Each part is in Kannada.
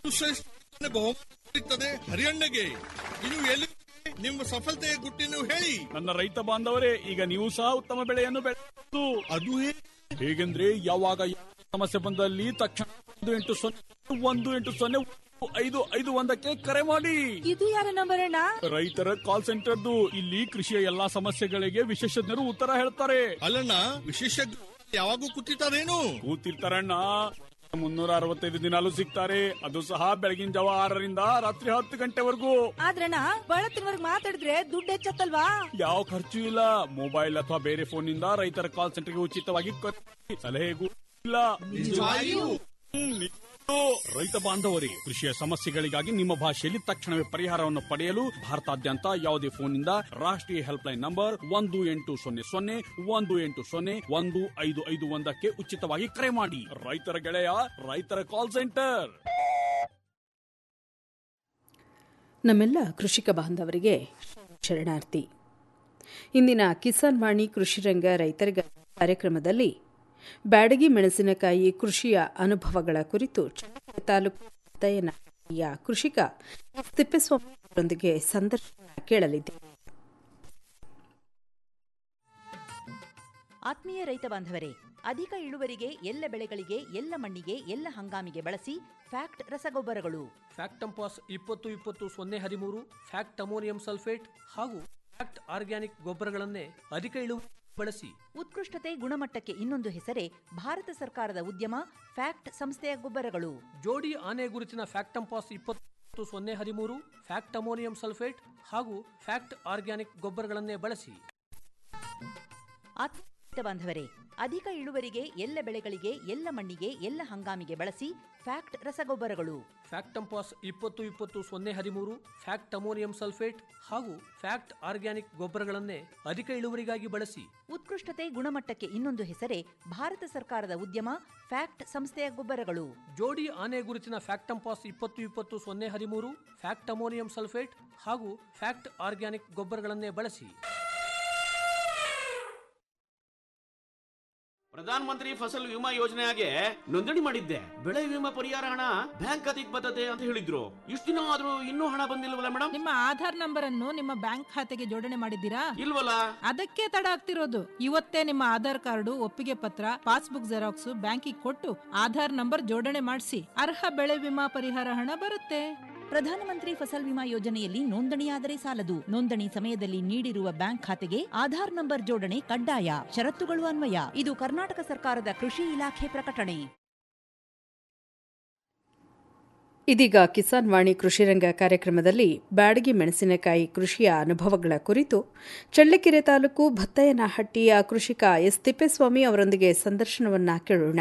ಶ್ರೇಷ್ಠ ಬಹುಮಾನ ಸಿಗ್ತದೆ ಹರಿಯಣ್ಣಗೆ ಇನ್ನು ಎಲ್ಲಿ ನಿಮ್ಮ ಸಫಲತೆಯ ಗುಟ್ಟಿನ ಹೇಳಿ ನನ್ನ ರೈತ ಬಾಂಧವರೇ ಈಗ ನೀವು ಸಹ ಉತ್ತಮ ಬೆಳೆಯನ್ನು ಬೆಳೆಯಬಹುದು ಅದು ಹೇಗೆ ಹೇಗೆಂದ್ರೆ ಯಾವಾಗ ಯಾವ ಸಮಸ್ಯೆ ಬಂದಲ್ಲಿ ತಕ್ಷಣ ಒಂದು ಎಂಟು ಸೊನ್ನೆ ಒಂದು ಎಂಟು ಸೊನ್ನೆ ಐದು ಐದು ಒಂದಕ್ಕೆ ಕರೆ ಮಾಡಿ ಇದು ಯಾರ ನಂಬರ್ ಅಣ್ಣ ರೈತರ ಕಾಲ್ ಸೆಂಟರ್ದು ಇಲ್ಲಿ ಕೃಷಿಯ ಎಲ್ಲಾ ಸಮಸ್ಯೆಗಳಿಗೆ ವಿಶೇಷಜ್ಞರು ಉತ್ತರ ಹೇಳ್ತಾರೆ ಅಲ್ಲಣ್ಣ ವಿಶೇಷಜ್ಞ ಯಾವಾಗೂ ಕೂತಿರ್ತಾರೇನು ಕೂತಿರ್ತಾರಣ್ಣ ಮುನ್ನೂರ ಅರವತ್ತೈದು ದಿನಾಲು ಸಿಗ್ತಾರೆ ಅದು ಸಹ ಬೆಳಗಿನ ಜಾವ ಆರರಿಂದ ರಾತ್ರಿ ಹತ್ತು ಗಂಟೆವರೆಗೂ ಆದ್ರಣ್ಣ ಬಳತ್ತಿನವರ್ಗ್ ಮಾತಾಡಿದ್ರೆ ದುಡ್ಡು ಹೆಚ್ಚತ್ತಲ್ವಾ ಯಾವ ಖರ್ಚು ಇಲ್ಲ ಮೊಬೈಲ್ ಅಥವಾ ಬೇರೆ ಫೋನ್ ನಿಂದ ರೈತರ ಕಾಲ್ ಸೆಂಟರ್ಗೆ ಉಚಿತವಾಗಿ ಕರೆ ಮಾಡಿ. ಸಲಹೆಗೂ ಇಲ್ಲ ಹ್ಮ್, ನಿಜ. ರೈತ ಬಾಂಧವರೇ ಕೃಷಿಯ ಸಮಸ್ಯೆಗಳಿಗಾಗಿ ನಿಮ್ಮ ಭಾಷೆಯಲ್ಲಿ ತಕ್ಷಣವೇ ಪರಿಹಾರವನ್ನು ಪಡೆಯಲು ಭಾರತಾದ್ಯಂತ ಯಾವುದೇ ಫೋನ್ನಿಂದ ರಾಷ್ಟ್ರೀಯ ಹೆಲ್ಪ್ಲೈನ್ ನಂಬರ್ ಒಂದು ಎಂಟು ಸೊನ್ನೆ ಸೊನ್ನೆ ಒಂದು ಎಂಟು ಸೊನ್ನೆ ಒಂದು ಐದು ಐದು ಒಂದಕ್ಕೆ ಉಚಿತವಾಗಿ ಕರೆ ಮಾಡಿ ರೈತರ ಗೆಳೆಯ ರೈತರ ಕಾಲ್ ಸೆಂಟರ್ ನಮ್ಮೆಲ್ಲ ಕೃಷಿಕ ಬಾಂಧವರಿಗೆ ಶರಣಾರ್ಥಿ ಇಂದಿನ ಕಿಸಾನ್ ವಾಣಿ ಕೃಷಿ ರಂಗ ರೈತರಿಗ ಕಾರ್ಯಕ್ರಮದಲ್ಲಿ ಬ್ಯಾಡಗಿ ಮೆಣಸಿನಕಾಯಿ ಕೃಷಿಯ ಅನುಭವಗಳ ಕುರಿತು ಚಳ್ಳಕೆರೆ ತಾಲೂಕು ದಯನಹಳ್ಳಿಯ ಕೃಷಿಕ ತಿಪ್ಪೇಸ್ವಾಮಿ ಅವರೊಂದಿಗೆ ಸಂದರ್ಶನ ಕೇಳಲಿದ್ದೇವೆ ಆತ್ಮೀಯ ರೈತ ಬಾಂಧವರೇ ಅಧಿಕ ಇಳುವರಿಗೆ ಎಲ್ಲ ಬೆಳೆಗಳಿಗೆ ಎಲ್ಲ ಮಣ್ಣಿಗೆ ಎಲ್ಲ ಹಂಗಾಮಿಗೆ ಬಳಸಿ ಫ್ಯಾಕ್ಟ್ ರಸಗೊಬ್ಬರಗಳು ಫ್ಯಾಕ್ಟಂಪಾಸ್ ಇಪ್ಪತ್ತು ಇಪ್ಪತ್ತು ಸೊನ್ನೆ ಹದಿಮೂರು ಫ್ಯಾಕ್ಟ್ ಅಮೋನಿಯಂ ಸಲ್ಫೇಟ್ ಹಾಗೂ ಫ್ಯಾಕ್ಟ್ ಆರ್ಗ್ಯಾನಿಕ್ ಗೊಬ್ಬರಗಳನ್ನೇ ಅಧಿಕ ಇಳುವರಿ ಬಳಸಿ ಉತ್ಕೃಷ್ಟತೆ ಗುಣಮಟ್ಟಕ್ಕೆ ಇನ್ನೊಂದು ಹೆಸರೇ ಭಾರತ ಸರ್ಕಾರದ ಉದ್ಯಮ ಫ್ಯಾಕ್ಟ್ ಸಂಸ್ಥೆಯ ಗೊಬ್ಬರಗಳು ಜೋಡಿ ಆನೆ ಗುರುತಿನ ಫ್ಯಾಕ್ಟಂಪಾಸ್ ಇಪ್ಪತ್ತು ಸೊನ್ನೆ ಹದಿಮೂರು ಫ್ಯಾಕ್ಟ್ ಅಮೋನಿಯಂ ಸಲ್ಫೇಟ್ ಹಾಗೂ ಫ್ಯಾಕ್ಟ್ ಆರ್ಗ್ಯಾನಿಕ್ ಗೊಬ್ಬರಗಳನ್ನೇ ಬಳಸಿ ಆತ್ಮೀಯ ರೈತ ಬಾಂಧವರೇ ಅಧಿಕ ಇಳುವರಿಗೆ ಎಲ್ಲ ಬೆಳೆಗಳಿಗೆ ಎಲ್ಲ ಮಣ್ಣಿಗೆ ಎಲ್ಲ ಹಂಗಾಮಿಗೆ ಬಳಸಿ ಫ್ಯಾಕ್ಟ್ ರಸಗೊಬ್ಬರಗಳು ಫ್ಯಾಕ್ಟಂಪಾಸ್ ಇಪ್ಪತ್ತು ಇಪ್ಪತ್ತು ಸೊನ್ನೆ ಹದಿಮೂರು ಫ್ಯಾಕ್ಟ್ ಅಮೋನಿಯಂ ಸಲ್ಫೇಟ್ ಹಾಗೂ ಫ್ಯಾಕ್ಟ್ ಆರ್ಗ್ಯಾನಿಕ್ ಗೊಬ್ಬರಗಳನ್ನೇ ಅಧಿಕ ಇಳುವರಿಗಾಗಿ ಬಳಸಿ ಉತ್ಕೃಷ್ಟತೆ ಗುಣಮಟ್ಟಕ್ಕೆ ಇನ್ನೊಂದು ಹೆಸರೇ ಭಾರತ ಸರ್ಕಾರದ ಉದ್ಯಮ ಫ್ಯಾಕ್ಟ್ ಸಂಸ್ಥೆಯ ಗೊಬ್ಬರಗಳು ಜೋಡಿ ಆನೆ ಗುರುತಿನ ಫ್ಯಾಕ್ಟಂಪಾಸ್ ಇಪ್ಪತ್ತು ಇಪ್ಪತ್ತು ಸೊನ್ನೆ ಹದಿಮೂರು ಫ್ಯಾಕ್ಟ್ ಅಮೋನಿಯಂ ಸಲ್ಫೇಟ್ ಹಾಗೂ ಫ್ಯಾಕ್ಟ್ ಆರ್ಗ್ಯಾನಿಕ್ ಗೊಬ್ಬರಗಳನ್ನೇ ಬಳಸಿ ಪ್ರಧಾನ ಮಂತ್ರಿ ಫಸಲ್ ವಿಮಾ ಯೋಜನೆಗೆ ನೋಂದಣಿ ಮಾಡಿದ್ದೆ ಬೆಳೆ ವಿಮಾ ಪರಿಹಾರ ಹಣ ಬ್ಯಾಂಕ್ ಖಾತೆಗೆ ಬರ್ತದೆ ಅಂತ ಹೇಳಿದ್ರು ಇಷ್ಟು ದಿನ ಆದ್ರೂ ಇನ್ನೂ ಹಣ ಬಂದಿಲ್ವಲ್ಲ ಮೇಡಮ್ ನಿಮ್ಮ ಆಧಾರ್ ನಂಬರ್ ಅನ್ನು ನಿಮ್ಮ ಬ್ಯಾಂಕ್ ಖಾತೆಗೆ ಜೋಡಣೆ ಮಾಡಿದ್ದೀರಾ ಇಲ್ವಲ್ಲ ಅದಕ್ಕೆ ತಡ ಆಗ್ತಿರೋದು ಇವತ್ತೇ ನಿಮ್ಮ ಆಧಾರ್ ಕಾರ್ಡು ಒಪ್ಪಿಗೆ ಪತ್ರ ಪಾಸ್ಬುಕ್ ಜೆರಾಕ್ಸ್ ಬ್ಯಾಂಕಿಗೆ ಕೊಟ್ಟು ಆಧಾರ್ ನಂಬರ್ ಜೋಡಣೆ ಮಾಡಿಸಿ ಅರ್ಹ ಬೆಳೆ ವಿಮಾ ಪರಿಹಾರ ಹಣ ಬರುತ್ತೆ ಪ್ರಧಾನಮಂತ್ರಿ ಫಸಲ್ ವಿಮಾ ಯೋಜನೆಯಲ್ಲಿ ನೋಂದಣಿಯಾದರೆ ಸಾಲದು ನೋಂದಣಿ ಸಮಯದಲ್ಲಿ ನೀಡಿರುವ ಬ್ಯಾಂಕ್ ಖಾತೆಗೆ ಆಧಾರ್ ನಂಬರ್ ಜೋಡಣೆ ಕಡ್ಡಾಯ ಷರತ್ತುಗಳು ಅನ್ವಯ ಇದು ಕರ್ನಾಟಕ ಸರ್ಕಾರದ ಕೃಷಿ ಇಲಾಖೆ ಪ್ರಕಟಣೆ ಇದೀಗ ಕಿಸಾನ್ ವಾಣಿ ಕೃಷಿರಂಗ ಕಾರ್ಯಕ್ರಮದಲ್ಲಿ ಬ್ಯಾಡಗಿ ಮೆಣಸಿನಕಾಯಿ ಕೃಷಿಯ ಅನುಭವಗಳ ಕುರಿತು ಚಳ್ಳಕೆರೆ ತಾಲೂಕು ಭತ್ತಯ್ಯನಹಟ್ಟಿಯ ಕೃಷಿಕ ಎಸ್ ತಿಪ್ಪೇಸ್ವಾಮಿ ಅವರೊಂದಿಗೆ ಸಂದರ್ಶನವನ್ನ ಕೇಳೋಣ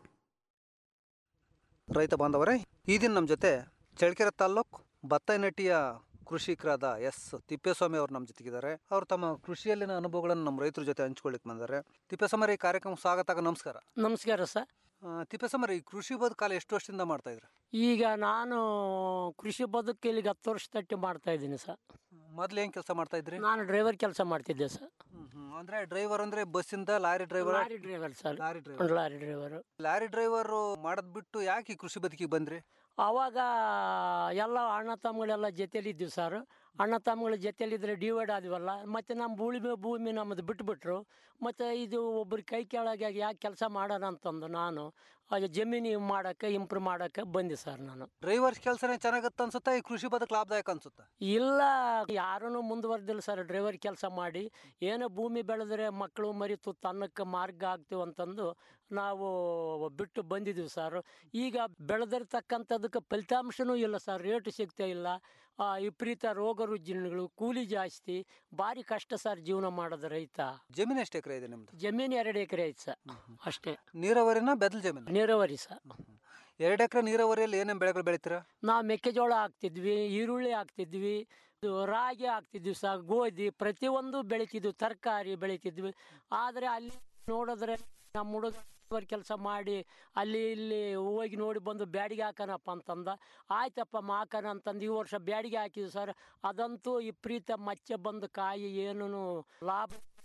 ರೈತ ಬಾಂಧವರೇ ಈ ದಿನ ನಮ್ಮ ಜೊತೆ ಚಳ್ಳಕೆರೆ ತಾಲ್ಲೂಕು ಬತ್ತೈನಟ್ಟಿಯ ಕೃಷಿಕರಾದ ಎಸ್ ತಿಪ್ಪೇಸ್ವಾಮಿ ಅವರು ನಮ್ಮ ಜೊತೆಗಿದ್ದಾರೆ ಅವರು ತಮ್ಮ ಕೃಷಿಯಲ್ಲಿನ ಅನುಭವಗಳನ್ನು ನಮ್ಮ ರೈತರ ಜೊತೆ ಹಂಚ್ಕೊಳ್ಳಿಕ್ಕೆ ಬಂದ್ದಾರೆ ತಿಪ್ಪೇಸ್ವಾಮಿ ಈ ಕಾರ್ಯಕ್ರಮ ಸ್ವಾಗತ ನಮಸ್ಕಾರ ನಮಸ್ಕಾರ ಸರ್ ಆ, ತಿಪ್ಪೇಸ್ವಾಮಿ ಈ ಕೃಷಿ ಬದುಕಾಲ ಎಷ್ಟು ವರ್ಷದಿಂದ ಮಾಡ್ತಾ ಇದ್ರಿ ಈಗ ನಾನು ಕೃಷಿ ಬದುಕು ಇಲ್ಲಿಗೆ ಹತ್ತು ವರ್ಷ ತಟ್ಟಿ ಮಾಡ್ತಾ ಇದ್ದೀನಿ ಸರ್ ಮೊದ್ಲು ಏನ್ ಕೆಲಸ ಮಾಡ್ತಾ ಇದ್ರಿ ನಾನು ಡ್ರೈವರ್ ಕೆಲಸ ಮಾಡ್ತಿದ್ದೆ ಸರ್ ಅಂದ್ರೆ ಡ್ರೈವರ್ ಅಂದ್ರೆ ಬಸ್ಸಿಂದ lorry driver lorry driver sir lorry driver lorry driver lorry driver ಮಾಡೋದ್ ಬಿಟ್ಟು ಯಾಕೆ ಈ ಕೃಷಿ ಬದುಕಿಗೆ ಬಂದ್ರಿ ಆವಾಗ ಎಲ್ಲ ಅಣ್ಣ ತಮ್ಮಗಳೆಲ್ಲ ಜೊತೆಲಿ ಇದ್ದೀವಿ ಸರ್ ಅಣ್ಣ ತಮ್ಮಗಳ ಜೊತೆಲಿದ್ರೆ ಡಿವೈಡ್ ಆದ್ವಲ್ಲ ಮತ್ತು ನಮ್ಮ ಭೂಮಿ ಭೂಮಿ ನಮ್ಮದು ಬಿಟ್ಬಿಟ್ರು ಮತ್ತು ಇದು ಒಬ್ಬರು ಕೈ ಕೆಳಗೆ ಯಾಕೆ ಕೆಲಸ ಮಾಡೋಣ ಅಂತಂದು ನಾನು ಅದು ಜಮೀನು ಮಾಡೋಕ್ಕೆ ಇಂಪ್ರೂವ್ ಮಾಡೋಕ್ಕೆ ಬಂದೆ ಸರ್ ನಾನು ಡ್ರೈವರ್ಸ್ ಕೆಲಸನೇ ಚೆನ್ನಾಗತ್ತ ಅನ್ಸುತ್ತಾ ಈ ಕೃಷಿ ಬದುಕು ಲಾಭದಾಯಕ ಅನ್ಸುತ್ತಾ ಇಲ್ಲ ಯಾರೂ ಮುಂದುವರೆದಿಲ್ಲ ಸರ್ ಡ್ರೈವರ್ ಕೆಲಸ ಮಾಡಿ ಏನೋ ಭೂಮಿ ಬೆಳೆದ್ರೆ ಮಕ್ಕಳು ಮರಿ ತುತ್ತು ಅನ್ನಕ್ಕೆ ಮಾರ್ಗ ಆಗ್ತೀವಿ ಅಂತಂದು ನಾವು ಬಿಟ್ಟು ಬಂದಿದ್ದೀವಿ ಸರ್ ಈಗ ಬೆಳೆದಿರ್ತಕ್ಕಂಥದಕ್ಕೆ ಫಲಿತಾಂಶನೂ ಇಲ್ಲ ಸರ್ ರೇಟು ಸಿಗ್ತಾ ಇಲ್ಲ ಆ, ವಿಪರೀತ ರೋಗ ರುಜಿನಗಳು ಕೂಲಿ ಜಾಸ್ತಿ ಭಾರಿ ಕಷ್ಟ ಸರ್ ಜೀವನ ಮಾಡೋದು ರೈತ ಜಮೀನು ಎಷ್ಟು ಎಕರೆ ಇದೆ ನಿಮ್ದು ಜಮೀನು ಎರಡು ಎಕರೆ ಐತೆ ಸರ್ ಅಷ್ಟೇ ನೀರಾವರಿನ ಬೆದಲ್ ಜಮೀನು ನೀರಾವರಿ ಸರ್ ಎರಡು ಎಕರೆ ನೀರಾವರಿಯಲ್ಲಿ ಏನೇನು ಬೆಳೆಗಳು ಬೆಳಿತೀರಾ ನಾವು ಮೆಕ್ಕೆಜೋಳ ಹಾಕ್ತಿದ್ವಿ ಈರುಳ್ಳಿ ಹಾಕ್ತಿದ್ವಿ ಇದು ರಾಗಿ ಹಾಕ್ತಿದ್ವಿ ಸಹ ಗೋಧಿ ಪ್ರತಿಯೊಂದು ಬೆಳಿತಿದ್ವಿ ತರಕಾರಿ ಬೆಳಿತಿದ್ವಿ ಆದರೆ ಅಲ್ಲಿ ನೋಡಿದ್ರೆ ನಮ್ಮ ಹುಡುಗ ಕೆಲಸ ಮಾಡಿ ಅಲ್ಲಿ ಇಲ್ಲಿ ಹೋಗಿ ನೋಡಿ ಬಂದು ಬ್ಯಾಡಿಗೆ ಹಾಕೋಣಪ್ಪ ಅಂತಂದ ಆಯ್ತಪ್ಪ ಹಾಕೋಣ ಅಂತಂದು ಈ ವರ್ಷ ಬ್ಯಾಡಿಗೆ ಹಾಕಿದ್ವಿ ಸರ್ ಅದಂತೂ ವಿಪರೀತ ಮಚ್ಚೆ ಬಂದು ಕಾಯಿ ಏನೂ ಲಾಭ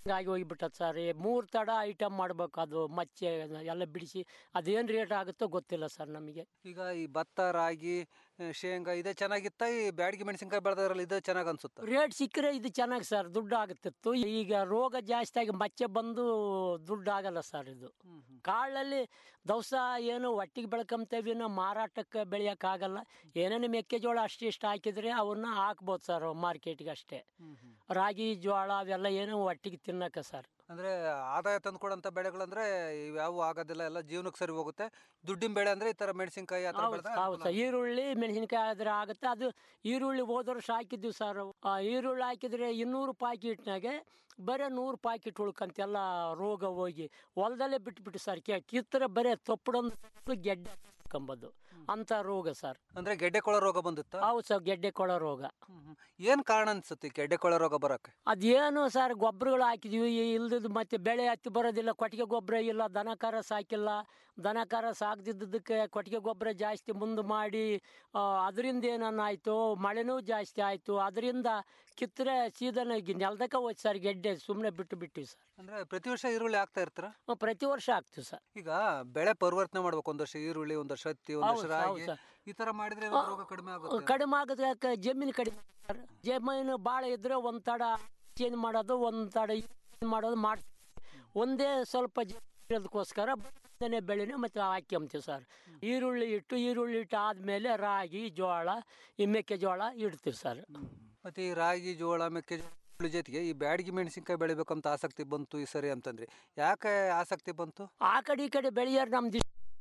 ಆಗಿ ಹೋಗಿಬಿಟ್ಟದ ಸರ್ ಮೂರು ತಡ ಐಟಮ್ ಮಾಡ್ಬೇಕು ಅದು ಮಚ್ಚೆ ಎಲ್ಲ ಬಿಡಿಸಿ ಅದೇನು ರೇಟ್ ಆಗುತ್ತೋ ಗೊತ್ತಿಲ್ಲ ಸರ್ ನಮಗೆ ಈಗ ಈ ಭತ್ತ ರಾಗಿ ಆ, ಶೇಂಗಾ ಇದೇ ಚೆನ್ನಾಗಿತ್ತ ಈ ಬ್ಯಾಡಗಿ ಮೆಣಸಿನ್ಕಾಯಿ ಬೆಳೆದ್ರಲ್ಲಿ ಇದೇ ಚೆನ್ನಾಗಿ ಅನ್ಸುತ್ತ ರೇಟ್ ಸಿಕ್ಕರೆ ಇದು ಚೆನ್ನಾಗಿ ಸರ್ ದುಡ್ಡು ಆಗುತ್ತಿತ್ತು ಈಗ ರೋಗ ಜಾಸ್ತಿ ಆಗಿ ಮಚ್ಚೆ ಬಂದು ದುಡ್ಡು ಆಗಲ್ಲ ಸರ್ ಇದು ಕಾಳಲ್ಲಿ ದವಸ ಏನು ಒಟ್ಟಿಗೆ ಬೆಳ್ಕೊಂತೇವಿ ನಾವು ಮಾರಾಟಕ್ಕೆ ಬೆಳೆಯೋಕ್ಕಾಗಲ್ಲ ಏನೇನು ಮೆಕ್ಕೆಜೋಳ ಅಷ್ಟು ಇಷ್ಟು ಹಾಕಿದ್ರೆ ಅವನ್ನ ಹಾಕ್ಬೋದು ಸರ್ ಮಾರ್ಕೆಟ್ಗೆ ಅಷ್ಟೇ ರಾಗಿ ಜೋಳ ಅವೆಲ್ಲ ಏನೋ ಒಟ್ಟಿಗೆ ತಿನ್ನಕ್ಕೆ ಸರ್ ಅಂದ್ರೆ ಆದಾಯ ತಂದ್ಕೊಡಂತ ಬೆಳೆಗಳಂದ್ರೆ ಇವ್ಯಾವು ಆಗೋದಿಲ್ಲ ಎಲ್ಲ ಜೀವನಕ್ಕೆ ಸರಿ ಹೋಗುತ್ತೆ ದುಡ್ಡಿನ ಬೆಳೆ ಅಂದ್ರೆ ಈ ತರ ಮೆಣಸಿನ್ಕಾಯಿ ಆ ಥರ ಹೌದು ಬೆಳೆದ್ರೆ ಹೌದು ಸರ್ ಈರುಳ್ಳಿ ಮೆಣಸಿನ್ಕಾಯಿ ಆದ್ರೆ ಆಗುತ್ತೆ ಅದು ಈರುಳ್ಳಿ ಹೋದ ವರ್ಷ ಹಾಕಿದ್ವಿ ಸರ್ ಆ ಈರುಳ್ಳಿ ಹಾಕಿದ್ರೆ ಇನ್ನೂರು ಪಾಕಿಟ್ನಾಗೆ ಬರೀ ನೂರು ಪಾಕಿಟ್ ಉಳ್ಕಂತೆಲ್ಲ ರೋಗ ಹೋಗಿ ಹೊಲದಲ್ಲೇ ಬಿಟ್ಬಿಟ್ಟು ಸರ್ ಕಿತ್ತರೆ ಬರೀ ತೊಪ್ಪಡೊಂದು ಗೆಡ್ಡೆ ಕಂಬದು ಅಂತ ರೋಗ ಸರ್ ಅಂದ್ರೆ ಗೆಡ್ಡೆ ಕೊಳ ರೋಗ ಬಂದಿತ್ತ ಹೌದು ಸರ್ ಗೆಡ್ಡೆ ಕೊಳೋ ರೋಗ ಏನ್ ಕಾರಣ ಅನ್ಸುತ್ತೆ ಈ ಗೆಡ್ಡೆ ಕೊಳ ರೋಗ ಬರಕ್ಕೆ ಅದೇನು ಸರ್ ಗೊಬ್ಬರಗಳು ಹಾಕಿದ್ವಿ ಇಲ್ದದ್ದು ಮತ್ತೆ ಬೆಳೆ ಹತ್ತಿ ಬರೋದಿಲ್ಲ ಕೊಟ್ಟಿಗೆ ಗೊಬ್ಬರ ಇಲ್ಲ ದನ ಕರ ಸಾಕಿಲ್ಲ ದನ ಕರ ಸಾಕ್ದಿದ್ದಕ್ಕೆ ಕೊಟ್ಟಿಗೆ ಗೊಬ್ಬರ ಜಾಸ್ತಿ ಮುಂದೆ ಮಾಡಿ ಅದರಿಂದ ಏನನ್ನಾಯ್ತು ಮಳೆನೂ ಜಾಸ್ತಿ ಆಯಿತು ಅದರಿಂದ ಕಿತ್ತರೆ ಸೀದನ ನೆಲದಕ್ಕೆ ಹೋಯ್ತು ಸರ್ ಗೆಡ್ಡೆ ಸುಮ್ಮನೆ ಬಿಟ್ಟು ಬಿಟ್ಟಿವಿ ಸರ್ ಅಂದ್ರೆ ಪ್ರತಿ ವರ್ಷ ಈರುಳ್ಳಿ ಆಗ್ತಾ ಇರ್ತೀರ ಹ್ಮ್, ಪ್ರತಿ ವರ್ಷ ಆಗ್ತೀವಿ ಸರ್ ಈಗ ಬೆಳೆ ಪರಿವರ್ತನೆ ಮಾಡ್ಬೇಕು ಒಂದ್ ವರ್ಷ ಈರುಳ್ಳಿ ಒಂದ್ ವರ್ಷ ಹತ್ತಿ ಒಂದ್ ವರ್ಷ ಹೌದು, ರಾಗಿ ಹೌದು ಸರ್. ಈ ತರ ಮಾಡಿದ್ರೆ ಏನಾದ್ರು ರೋಗ ಕಡಿಮೆ ಆಗುತ್ತೆ ಕಡಿಮೆ ಆಗೋದಕ್ಕೆ ಜಮೀನು ಕಡಿಮೆ ಸರ್ ಜಮೀನು ಭಾಳ ಇದ್ರೆ ಒಂದು ತಡ ಚೇಂಜ್ ಮಾಡೋದು ಒಂದು ತಡ ಇದ್ ಮಾಡೋದು ಮಾಡಿ ಒಂದೇ ಸ್ವಲ್ಪ ಇರೋದಕ್ಕೋಸ್ಕರ ಬದನೆ ಬೆಳೆನೇ ಮತ್ತೆ ಹಾಕ್ಯಂತೀವಿ ಸರ್ ಈರುಳ್ಳಿ ಇಟ್ಟು ಈರುಳ್ಳಿ ಇಟ್ಟು ಆದಮೇಲೆ ರಾಗಿ ಜೋಳ ಈ ಮೆಕ್ಕೆಜೋಳ ಇಡ್ತೀವಿ ಸರ್ ಮತ್ತೆ ಈ ರಾಗಿ ಜೋಳ ಮೆಕ್ಕೆಜೋಳ ಜೊತೆಗೆ ಈ ಬ್ಯಾಡಗಿ ಮೆಣಸಿನ್ಕಾಯಿ ಬೆಳಿಬೇಕಂತ ಆಸಕ್ತಿ ಬಂತು ಈ ಸರಿ ಅಂತಂದ್ರಿ ಯಾಕೆ ಆಸಕ್ತಿ ಬಂತು ಆ ಕಡೆ ಈ ಕಡೆ ಬೆಳೆಯೋರು ನಮ್ದು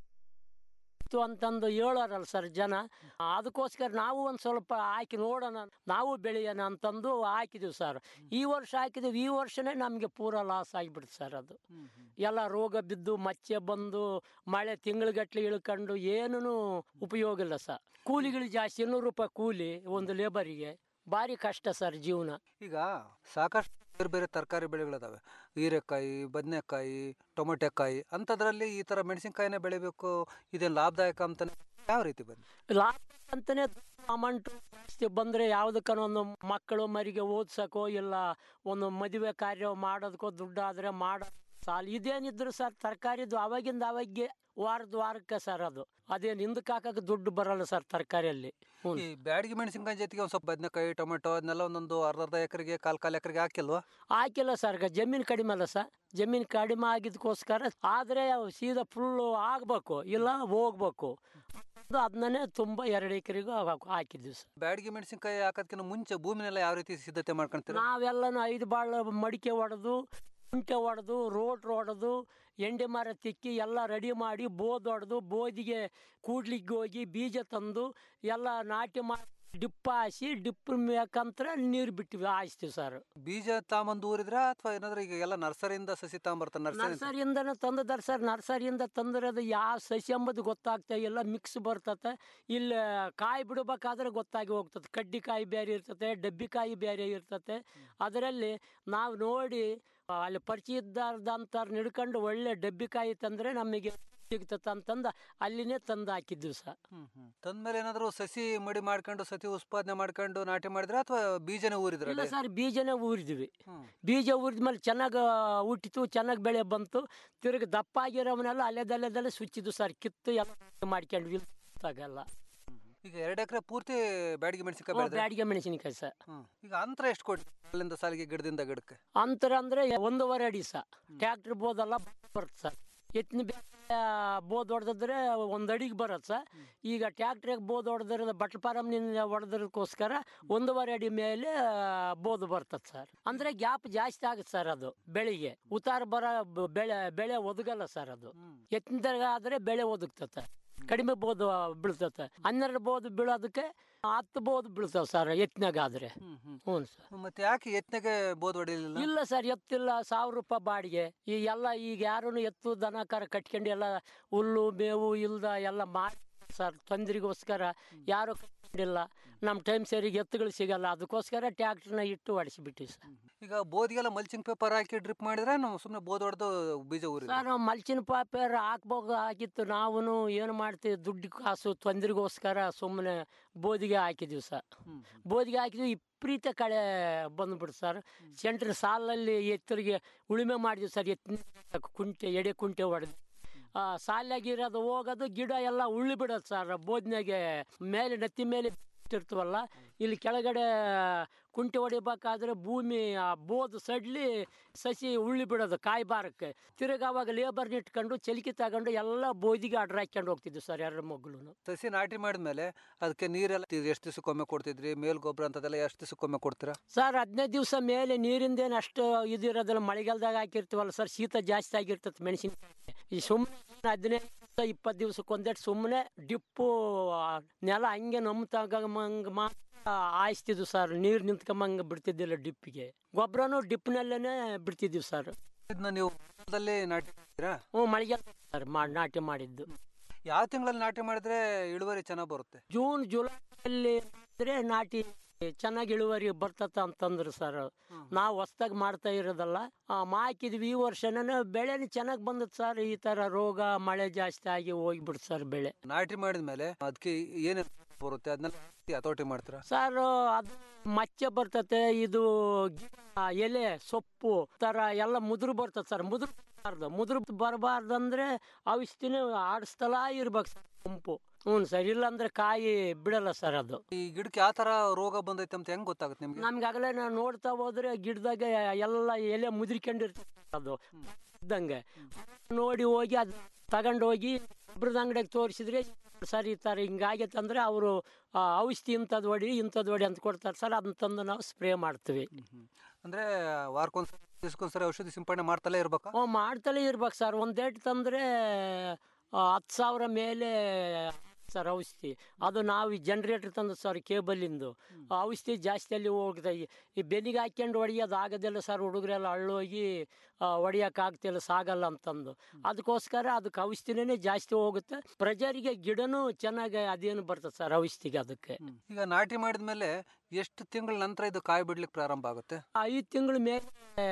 ಇಷ್ಟು ಅಂತಂದು ಹೇಳೋರಲ್ಲ ಸರ್ ಜನ ಅದಕ್ಕೋಸ್ಕರ ನಾವು ಒಂದು ಸ್ವಲ್ಪ ಹಾಕಿ ನೋಡೋಣ ನಾವು ಬೆಳೆಯೋಣ ಅಂತಂದು ಹಾಕಿದೀವಿ ಸರ್ ಈ ವರ್ಷ ಹಾಕಿದೀವಿ ಈ ವರ್ಷನೇ ನಮಗೆ ಪೂರ ಲಾಸ್ ಆಗಿಬಿಡ್ತು ಸರ್ ಅದು ಎಲ್ಲ ರೋಗ ಬಿದ್ದು ಮಚ್ಚೆ ಬಂದು ಮಳೆ ತಿಂಗಳಗಟ್ಲೆ ಇಳ್ಕೊಂಡು ಏನೂ ಉಪಯೋಗ ಇಲ್ಲ ಸರ್ ಕೂಲಿಗಳು ಜಾಸ್ತಿ ಇನ್ನೂರು ರೂಪಾಯಿ ಕೂಲಿ ಒಂದು ಲೇಬರಿಗೆ ಭಾರಿ ಕಷ್ಟ ಸರ್ ಜೀವನ ಈಗ ಸಾಕಷ್ಟು ಬೇರೆ ಬೇರೆ ತರಕಾರಿ ಬೆಳೆಗಳಿದಾವೆ ಹೀರೆಕಾಯಿ ಬದನೆಕಾಯಿ ಟೊಮೆಟೊಕಾಯಿ ಅಂಥದ್ರಲ್ಲಿ ಈ ಥರ ಮೆಣಸಿನ್ಕಾಯಿನೇ ಬೆಳಿಬೇಕು ಇದೇನು ಲಾಭದಾಯಕ ಅಂತ ಯಾವ ರೀತಿ ಬಂದು ಲಾಭ ಅಂತಾನೆ ಅಮೌಂಟ್ ಜಾಸ್ತಿ ಬಂದರೆ ಯಾವುದಕ್ಕನ ಒಂದು ಮಕ್ಕಳು ಮರಿಗೆ ಓದ್ಸಕ್ಕೋ ಇಲ್ಲ ಒಂದು ಮದುವೆ ಕಾರ್ಯ ಮಾಡೋದಕ್ಕೋ ದುಡ್ಡಾದರೆ ಮಾಡೋ ಸಾಲ ಇದೇನಿದ್ರು ಸರ್ ತರಕಾರಿದು ಅವಾಗಿಂದ ಅವಾಗೆ ವಾರದ ವಾರಕ್ಕೆ ಸರ್ ಅದು ಅದೇನು ಹಿಂದಕ್ಕೆ ಹಾಕಕ್ಕೆ ದುಡ್ಡು ಬರಲ್ಲ ಸರ್ ತರಕಾರಿಯಲ್ಲಿ ಹ್ಞೂ ಈ ಬ್ಯಾಡಗಿ ಮೆಣಸಿನ್ಕಾಯಿ ಜೊತೆಗೆ ಒಂದು ಸ್ವಲ್ಪ ಬದನೆಕಾಯಿ ಟೊಮೆಟೊ ಅದನ್ನೆಲ್ಲ ಒಂದೊಂದು ಅರ್ಧ ಅರ್ಧ ಎಕರೆಗೆ ಕಾಲ್ ಕಾಲ್ ಎಕರೆಗೆ ಹಾಕಿಲ್ವಾ ಹಾಕಿಲ್ಲ ಸರ್ ಈಗ ಜಮೀನು ಕಡಿಮೆ ಅಲ್ಲ ಸರ್ ಜಮೀನು ಕಡಿಮೆ ಆಗಿದ್ದಕ್ಕೋಸ್ಕರ ಆದರೆ ಸೀದಾ ಫುಲ್ಲು ಆಗಬೇಕು ಇಲ್ಲ ಹೋಗ್ಬೇಕು ಅದು ಅದನ್ನೇ ತುಂಬ ಎರಡು ಎಕರೆಗೂ ಹಾಕಿದ್ವಿ ಸರ್ ಬ್ಯಾಡಗಿ ಮೆಣಸಿನ್ಕಾಯಿ ಹಾಕೋದಕ್ಕಿಂತ ಮುಂಚೆ ಭೂಮಿನೆಲ್ಲ ಯಾವ ರೀತಿ ಸಿದ್ಧತೆ ಮಾಡ್ಕೊಂತೀರ ನಾವೆಲ್ಲನೂ ಐದು ಬಾಳ ಮಡಿಕೆ ಹೊಡೆದು ಕುಂಟೆ ಹೊಡೆದು ರೋಡ್ ಹೊಡೆದು ಎಂಡೆ ಮರ ತಿಕ್ಕಿ ಎಲ್ಲ ರೆಡಿ ಮಾಡಿ ಬೋದ್ ಹೊಡೆದು ಬೋದಿಗೆ ಕೂಡ್ಲಿಕ್ಕೆ ಹೋಗಿ ಬೀಜ ತಂದು ಎಲ್ಲ ನಾಟಿ ಮಾಡಿ ಡಿಪ್ಪ ಹಾಸಿ ಡಿಪ್ ಮೇಕಂತ್ರ ನೀರು ಬಿಟ್ಟಿವಿ ಹಾಯಿಸ್ತೀವಿ ಸರ್ ಬೀಜ ತಾಂಬಂದು ಊರಿದ್ರ ಅಥವಾ ಏನಾದ್ರು ಈಗ ಎಲ್ಲ ನರ್ಸರಿಯಿಂದ ಸಸಿ ತಾಂಬರ್ತಾರೆ ನರ್ಸರಿ ನರ್ಸರಿಯಿಂದನೇ ತಂದದಾರೆ ಸರ್ ನರ್ಸರಿಯಿಂದ ತಂದಿರೋದು ಯಾವ ಸಸಿ ಎಂಬುದು ಗೊತ್ತಾಗ್ತಾ ಇಲ್ಲ ಮಿಕ್ಸ್ ಬರ್ತತೆ ಇಲ್ಲಿ ಕಾಯಿ ಬಿಡಬೇಕಾದ್ರೆ ಗೊತ್ತಾಗಿ ಹೋಗ್ತದೆ ಕಡ್ಡಿ ಕಾಯಿ ಬೇರೆ ಇರ್ತತೆ ಡಬ್ಬಿ ಕಾಯಿ ಬೇರೆ ಇರ್ತತೆ ಅದರಲ್ಲಿ ನಾವು ನೋಡಿ ಆ, ಅಲ್ಲಿ ಪರಿಚಯ ಇದ್ದಾರ್ದಂತಾರು ನಿಡ್ಕೊಂಡು ಒಳ್ಳೆ ಡಬ್ಬಿ ಕಾಯಿ ತಂದರೆ ನಮಗೆ ಸಿಗ್ತದೆ ಅಂತಂದು ಅಲ್ಲಿನೇ ತಂದು ಹಾಕಿದ್ವಿ ಸರ್ ತಂದ್ಮೇಲೆ ಏನಾದ್ರು ಸಸಿ ಮಡಿ ಮಾಡ್ಕೊಂಡು ಸತಿ ಉತ್ಪಾದನೆ ಮಾಡ್ಕೊಂಡು ನಾಟಿ ಮಾಡಿದ್ರ ಅಥವಾ ಬೀಜನೇ ಊರಿದ್ರ ಇಲ್ಲ ಸರ್ ಬೀಜನೇ ಊರಿದ್ವಿ ಬೀಜ ಊರಿದ್ಮೇಲೆ ಚೆನ್ನಾಗಿ ಹುಟ್ಟಿತು ಚೆನ್ನಾಗಿ ಬೆಳೆ ಬಂತು ತಿರುಗಿ ದಪ್ಪ ಆಗಿರೋವನ್ನೆಲ್ಲ ಅಲ್ಲೇದಲ್ಲೇದಲ್ಲೇ ಸುಚ್ಚಿದ್ದು ಸರ್ ಕಿತ್ತು ಎಲ್ಲ ಮಾಡ್ಕೊಂಡ್ವಿ ಇಲ್ದಾಗೆಲ್ಲ ಈಗ ಎರಡು ಎಕರೆ ಪೂರ್ತಿ ಬ್ಯಾಡಗಿ ಮೆಣಸಿನ್ಕಾಯಿ ಬೆಳೆದ್ರೆ ಬ್ಯಾಡಿಗೆ ಮೆಣಸಿನಕಾಯಿ ಸರ್ ಈಗ ಅಂತರ ಎಷ್ಟು ಕೊಟ್ಟು ಅಲ್ಲಿಂದ ಸಾಲಿಗೆ ಗಿಡದಿಂದ ಗಿಡಕ್ಕೆ ಅಂತರ ಅಂದ್ರೆ ಒಂದೂವರೆ ಅಡಿ ಸರ್ ಟ್ಯಾಕ್ಟ್ರ್ ಬೋದೆಲ್ಲ ಬರುತ್ತೆ ಸರ್ ಎತ್ತಿನ ಬೋದ್ ಹೊಡೆದಿದ್ರೆ ಒಂದು ಅಡಿಗೆ ಬರುತ್ತೆ ಸರ್ ಈಗ ಟ್ಯಾಕ್ಟ್ರಿಗೆ ಬೋದ್ ಹೊಡೆದಿರೋದು ಬಟ್ಲ ಪಾರಮ್ನಿಂದ ಹೊಡೆದ್ರಕ್ಕೋಸ್ಕರ ಒಂದೂವರೆ ಅಡಿ ಮೇಲೆ ಬೋದ್ ಬರ್ತದೆ ಸರ್ ಅಂದ್ರೆ ಗ್ಯಾಪ್ ಜಾಸ್ತಿ ಆಗುತ್ತೆ ಸರ್ ಅದು ಬೆಳೆಗೆ ಉತ್ತಾರ ಬರ ಬ- ಬೆಳೆ ಬೆಳೆ ಒದಗಲ್ಲ ಸರ್ ಅದು ಎತ್ತಿನದಾಗ ಆದ್ರೆ ಬೆಳೆ ಒದಗ್ತತೆ ಕಡಿಮೆ ಬೋದು ಬೀಳ್ತತೆ ಹನ್ನೆರಡು ಬೋದು ಬೀಳೋದಕ್ಕೆ ಹತ್ತು ಬೋದು ಬೀಳ್ತಾವೆ ಸರ್ ಎತ್ತಿನಾಗ ಆದ್ರೆ ಹ್ಞೂ ಸರ್ ಮತ್ತೆ ಯಾಕೆ ಎತ್ತನೆಗೆ ಬೋದ್ ಹೊಡಿಲಿಲ್ಲ ಇಲ್ಲ ಸರ್ ಎತ್ತಿಲ್ಲ ಸಾವಿರ ರೂಪಾಯಿ ಬಾಡಿಗೆ ಈ ಎಲ್ಲ ಈಗ ಯಾರೂ ಎತ್ತು ದನ ಕರ ಕಟ್ಕೊಂಡು ಎಲ್ಲ ಹುಲ್ಲು ಮೇವು ಇಲ್ದ ಎಲ್ಲ ಮಾಡಿ ಸರ್ ತೊಂದರೆಗೋಸ್ಕರ ಯಾರು ಕಂಡಿಲ್ಲ ನಮ್ಮ ಟೈಮ್ ಸರಿಗೆ ಎತ್ತುಗಳು ಸಿಗಲ್ಲ ಅದಕ್ಕೋಸ್ಕರ ಟ್ಯಾಕ್ಟ್ರನ್ನ ಇಟ್ಟು ಹೊಡಿಸಿಬಿಟ್ಟಿವಿ ಸರ್ ಈಗ ಬೋದಿಗೆಲ್ಲ ಮಲ್ಚಿಂಗ್ ಪೇಪರ್ ಹಾಕಿ ಡ್ರಿಪ್ ಮಾಡಿದ್ರೆ ನಾವು ಸುಮ್ಮನೆ ಬೋದ್ ಹೊಡೆದು ಬೀಜ ಊರಿ ಸರ್ ಮಲ್ಚಿನ ಪಾಪೇರ್ ಹಾಕ್ಬೇಕು ಆಗಿತ್ತು ನಾವು ಏನು ಮಾಡ್ತೀವಿ ದುಡ್ಡು ಕಾಸು ತೊಂದರೆಗೋಸ್ಕರ ಸುಮ್ಮನೆ ಬೋದಿಗೆ ಹಾಕಿದೀವಿ ಸರ್ ಬೋದಿಗೆ ಹಾಕಿದ್ವಿ ವಿಪರೀತ ಕಳೆ ಬಂದ್ಬಿಡ್ತು ಸರ್ ಸೆಂಟ್ರ್ ಸಾಲಲ್ಲಿ ಎತ್ತರಿಗೆ ಉಳುಮೆ ಮಾಡಿದ್ವಿ ಸರ್ ಎತ್ತಿನ ಕುಂಟೆ ಎಡೆ ಕುಂಟೆ ಹೊಡೆದು ಸಾಲಾಗಿರೋದು ಹೋಗೋದು ಗಿಡ ಎಲ್ಲ ಉಳ್ಳಿ ಬಿಡೋದು ಸರ್ ಬೋದ್ನಾಗೆ ಮೇಲೆ ನೆತ್ತಿ ಮೇಲೆ ಇರ್ತೀವಲ್ಲ ಇಲ್ಲಿ ಕೆಳಗಡೆ ಕುಂಟೆ ಹೊಡಿಬೇಕಾದ್ರೆ ಭೂಮಿ ಆ ಬೋದ್ ಸಡ್ಲಿ ಸಸಿ ಉಳ್ಳಿ ಬಿಡೋದು ಕಾಯಿ ಬಾರಕ್ಕೆ ತಿರ್ಗ ಅವಾಗ ಲೇಬರ್ನ ಇಟ್ಕೊಂಡು ಚಲಿಕೆ ತಗೊಂಡು ಎಲ್ಲ ಬೋದಿಗೆ ಅಡ್ರ ಹಾಕ್ಕೊಂಡು ಹೋಗ್ತಿದ್ವಿ ಸರ್ ಎರಡು ಮಗ್ಳು ಸಸಿ ನಾಟಿ ಮಾಡಿದ್ಮೇಲೆ ಅದಕ್ಕೆ ನೀರೆಲ್ಲ ಎಷ್ಟು ದಿವಸಕ್ಕೊಮ್ಮೆ ಕೊಡ್ತಿದ್ರಿ ಮೇಲ್ ಗೊಬ್ಬರ ಅಂತದೆಲ್ಲ ಎಷ್ಟು ದಿವಸಕ್ಕೊಮ್ಮೆ ಕೊಡ್ತೀರಾ ಸರ್ ಹದಿನೈದು ದಿವಸ ಮೇಲೆ ನೀರಿಂದೇನು ಅಷ್ಟು ಇದು ಇರೋದಿಲ್ಲ ಮಳೆಗಾಲದಾಗ ಹಾಕಿರ್ತೀವಲ್ಲ ಸರ್ ಶೀತ ಜಾಸ್ತಿ ಆಗಿರ್ತದೆ ಮೆಣಸಿನ ಈ ಸುಮ್ಮನೆ ಹದಿನೈದು ದಿವಸ ಇಪ್ಪತ್ತು ದಿವ್ಸಕ್ಕೆ ಒಂದೆರಡು ಸುಮ್ಮನೆ ಡಿಪ್ಪು ಆ, ನೆಲ ಹಂಗೆ ನಮ್ಮ ತಗೊಂಬಂಗೆ ಮಾತ್ರ ಹಾಯಿಸ್ತಿದ್ವು ಸರ್ ನೀರು ನಿಂತ್ಕೊಂಬಂಗೆ ಬಿಡ್ತಿದ್ದಿಲ್ಲ ಡಿಪ್ಪಿಗೆ ಗೊಬ್ಬರನು ಡಿಪ್ನಲ್ಲೇ ಬಿಡ್ತಿದ್ವಿ ಸರ್ ಇದನ್ನ ನೀವು ಹೊಲದಲ್ಲಿ ನಾಟಿ ಮಾಡ್ತೀರಾ ಹ್ಞೂ ಮಳೆಗಾಲ ಸರ್ ಮಾಡಿ ನಾಟಿ ಮಾಡಿದ್ದು ಯಾವ ತಿಂಗಳಲ್ಲಿ ನಾಟಿ ಮಾಡಿದ್ರೆ ಇಳುವರಿ ಚೆನ್ನಾಗಿ ಬರುತ್ತೆ ಜೂನ್ ಜುಲೈಯಲ್ಲಿ ಅಂದ್ರೆ ನಾಟಿ ಚೆನ್ನಾಗಿ ಇಳುವರಿ ಬರ್ತತ ಅಂತಂದ್ರು ಸರ್ ನಾವು ಹೊಸ್ದಾಗಿ ಮಾಡ್ತಾ ಇರೋದಲ್ಲ ಆ, ಹಾಕಿದ್ವಿ ಈ ವರ್ಷನ ಬೆಳೆನೂ ಚೆನ್ನಾಗಿ ಬಂದತ್ ಸರ್ ಈ ತರ ರೋಗ ಮಳೆ ಜಾಸ್ತಿ ಆಗಿ ಹೋಗ್ಬಿಡ್ತು ಸರ್ ಬೆಳೆ ನಾಟಿ ಮಾಡಿದ್ಮೇಲೆ ಅದಕ್ಕೆ ಏನೇನು ಬರುತ್ತೆ ಅದನ್ನೆಲ್ಲ ಹತೋಟಿ ಮಾಡ್ತೀರಾ ಸರ್ ಅದು ಮಚ್ಚೆ ಬರ್ತತೆ ಇದು ಗಿಡ, ಎಲೆ ಸೊಪ್ಪು ತರ ಎಲ್ಲ ಮುದುರು ಬರ್ತದೆ ಸರ್ ಮುದುರು ಬರಬಾರ್ದು ಮುದುರು ಬರಬಾರ್ದಂದ್ರೆ ಔಷಧಿನ ಆಡಿಸ್ತಲಾ ಇರ್ಬೇಕು ಸರ್ ಗುಂಪು ಹ್ಞೂ ಸರ್ ಇಲ್ಲಾಂದ್ರೆ ಕಾಯಿ ಬಿಡಲ್ಲ ಸರ್ ಅದು ಈ ಗಿಡಕ್ಕೆ ಯಾವ ತರ ರೋಗ ಬಂದೈತೆ ಅಂತ ಹೆಂಗ್ ಗೊತ್ತಾಗುತ್ತೆ ನಿಮ್ಗೆ ನಮ್ಗೆ ಆಗಲೇ ನಾವು ನೋಡ್ತಾ ಹೋದ್ರೆ ಗಿಡದಾಗ ಎಲ್ಲ ಎಲೆ ಮುದ್ರಿಕೊಂಡಿರ್ತದೆ ಅದು ಇದ್ದಂಗೆ ನೋಡಿ ಹೋಗಿ ಅದು ತಗೊಂಡು ಹೋಗಿ ಇಬ್ರದ ಅಂಗಡಿಗೆ ತೋರಿಸಿದ್ರೆ ಸರ್ ಈ ಥರ ಹಿಂಗಾಗೈತೆ ಅಂದ್ರೆ ಅವರು ಔಷಧಿ ಇಂಥದ್ದು ಹೊಡಿ ಇಂಥದ್ದು ಹೊಡಿ ಅಂತ ಕೊಡ್ತಾರೆ ಸರ್ ಅದನ್ನ ತಂದು ನಾವು ಸ್ಪ್ರೇ ಮಾಡ್ತೀವಿ ಅಂದ್ರೆ ವಾರಕ್ಕೊಂದ್ಸರಿ ದಿವ್ಸಕ್ಕೊಂದ್ಸರಿ ಔಷಧಿ ಸಿಂಪಡಣೆ ಮಾಡ್ತಲೇ ಇರ್ಬೇಕಾ ಹ್ಞೂ ಮಾಡ್ತಲೇ ಇರ್ಬೇಕು ಸರ್ ಒಂದು ಡೇಟ್ ತಂದರೆ ಹತ್ತು ಸಾವಿರ ಮೇಲೆ ಸರ್ ಔಷಧಿ ಅದು ನಾವು ಈ ಜನ್ರೇಟರ್ ತಂದು ಸರ್ ಕೇಬಲಿಂದು ಆ ಔಷಧಿ ಜಾಸ್ತಿ ಅಲ್ಲಿ ಹೋಗ್ತಾ ಈ- ಈ ಬೆನ್ನಿಗೆ ಹಾಕ್ಕೊಂಡು ಹೊಡಿಯೋದು ಆಗೋದಿಲ್ಲ ಸರ್ ಹುಡುಗರೆಲ್ಲ ಅಳ್ಳೋಗಿ ಹೊಡಿಯೋಕ್ಕಾಗ್ತಿಲ್ಲ ಸಾಗಲ್ಲ ಅಂತಂದು ಅದಕ್ಕೋಸ್ಕರ ಅದಕ್ಕೆ ಔಷಧಿನೇ ಜಾಸ್ತಿ ಹೋಗುತ್ತೆ ಪ್ರಜರಿಗೆ ಗಿಡನೂ ಚೆನ್ನಾಗಿ ಅದೇನು ಬರ್ತದೆ ಸರ್ ಔಷಧಿಗೆ ಅದಕ್ಕೆ ಈಗ ನಾಟಿ ಮಾಡಿದ್ಮೇಲೆ ಎಷ್ಟು ತಿಂಗಳ ನಂತರ ಇದು ಕಾಯಿ ಬಿಡ್ಲಿಕ್ಕೆ ಪ್ರಾರಂಭ ಆಗುತ್ತೆ ಐದು ತಿಂಗಳ ಮೇಲೆ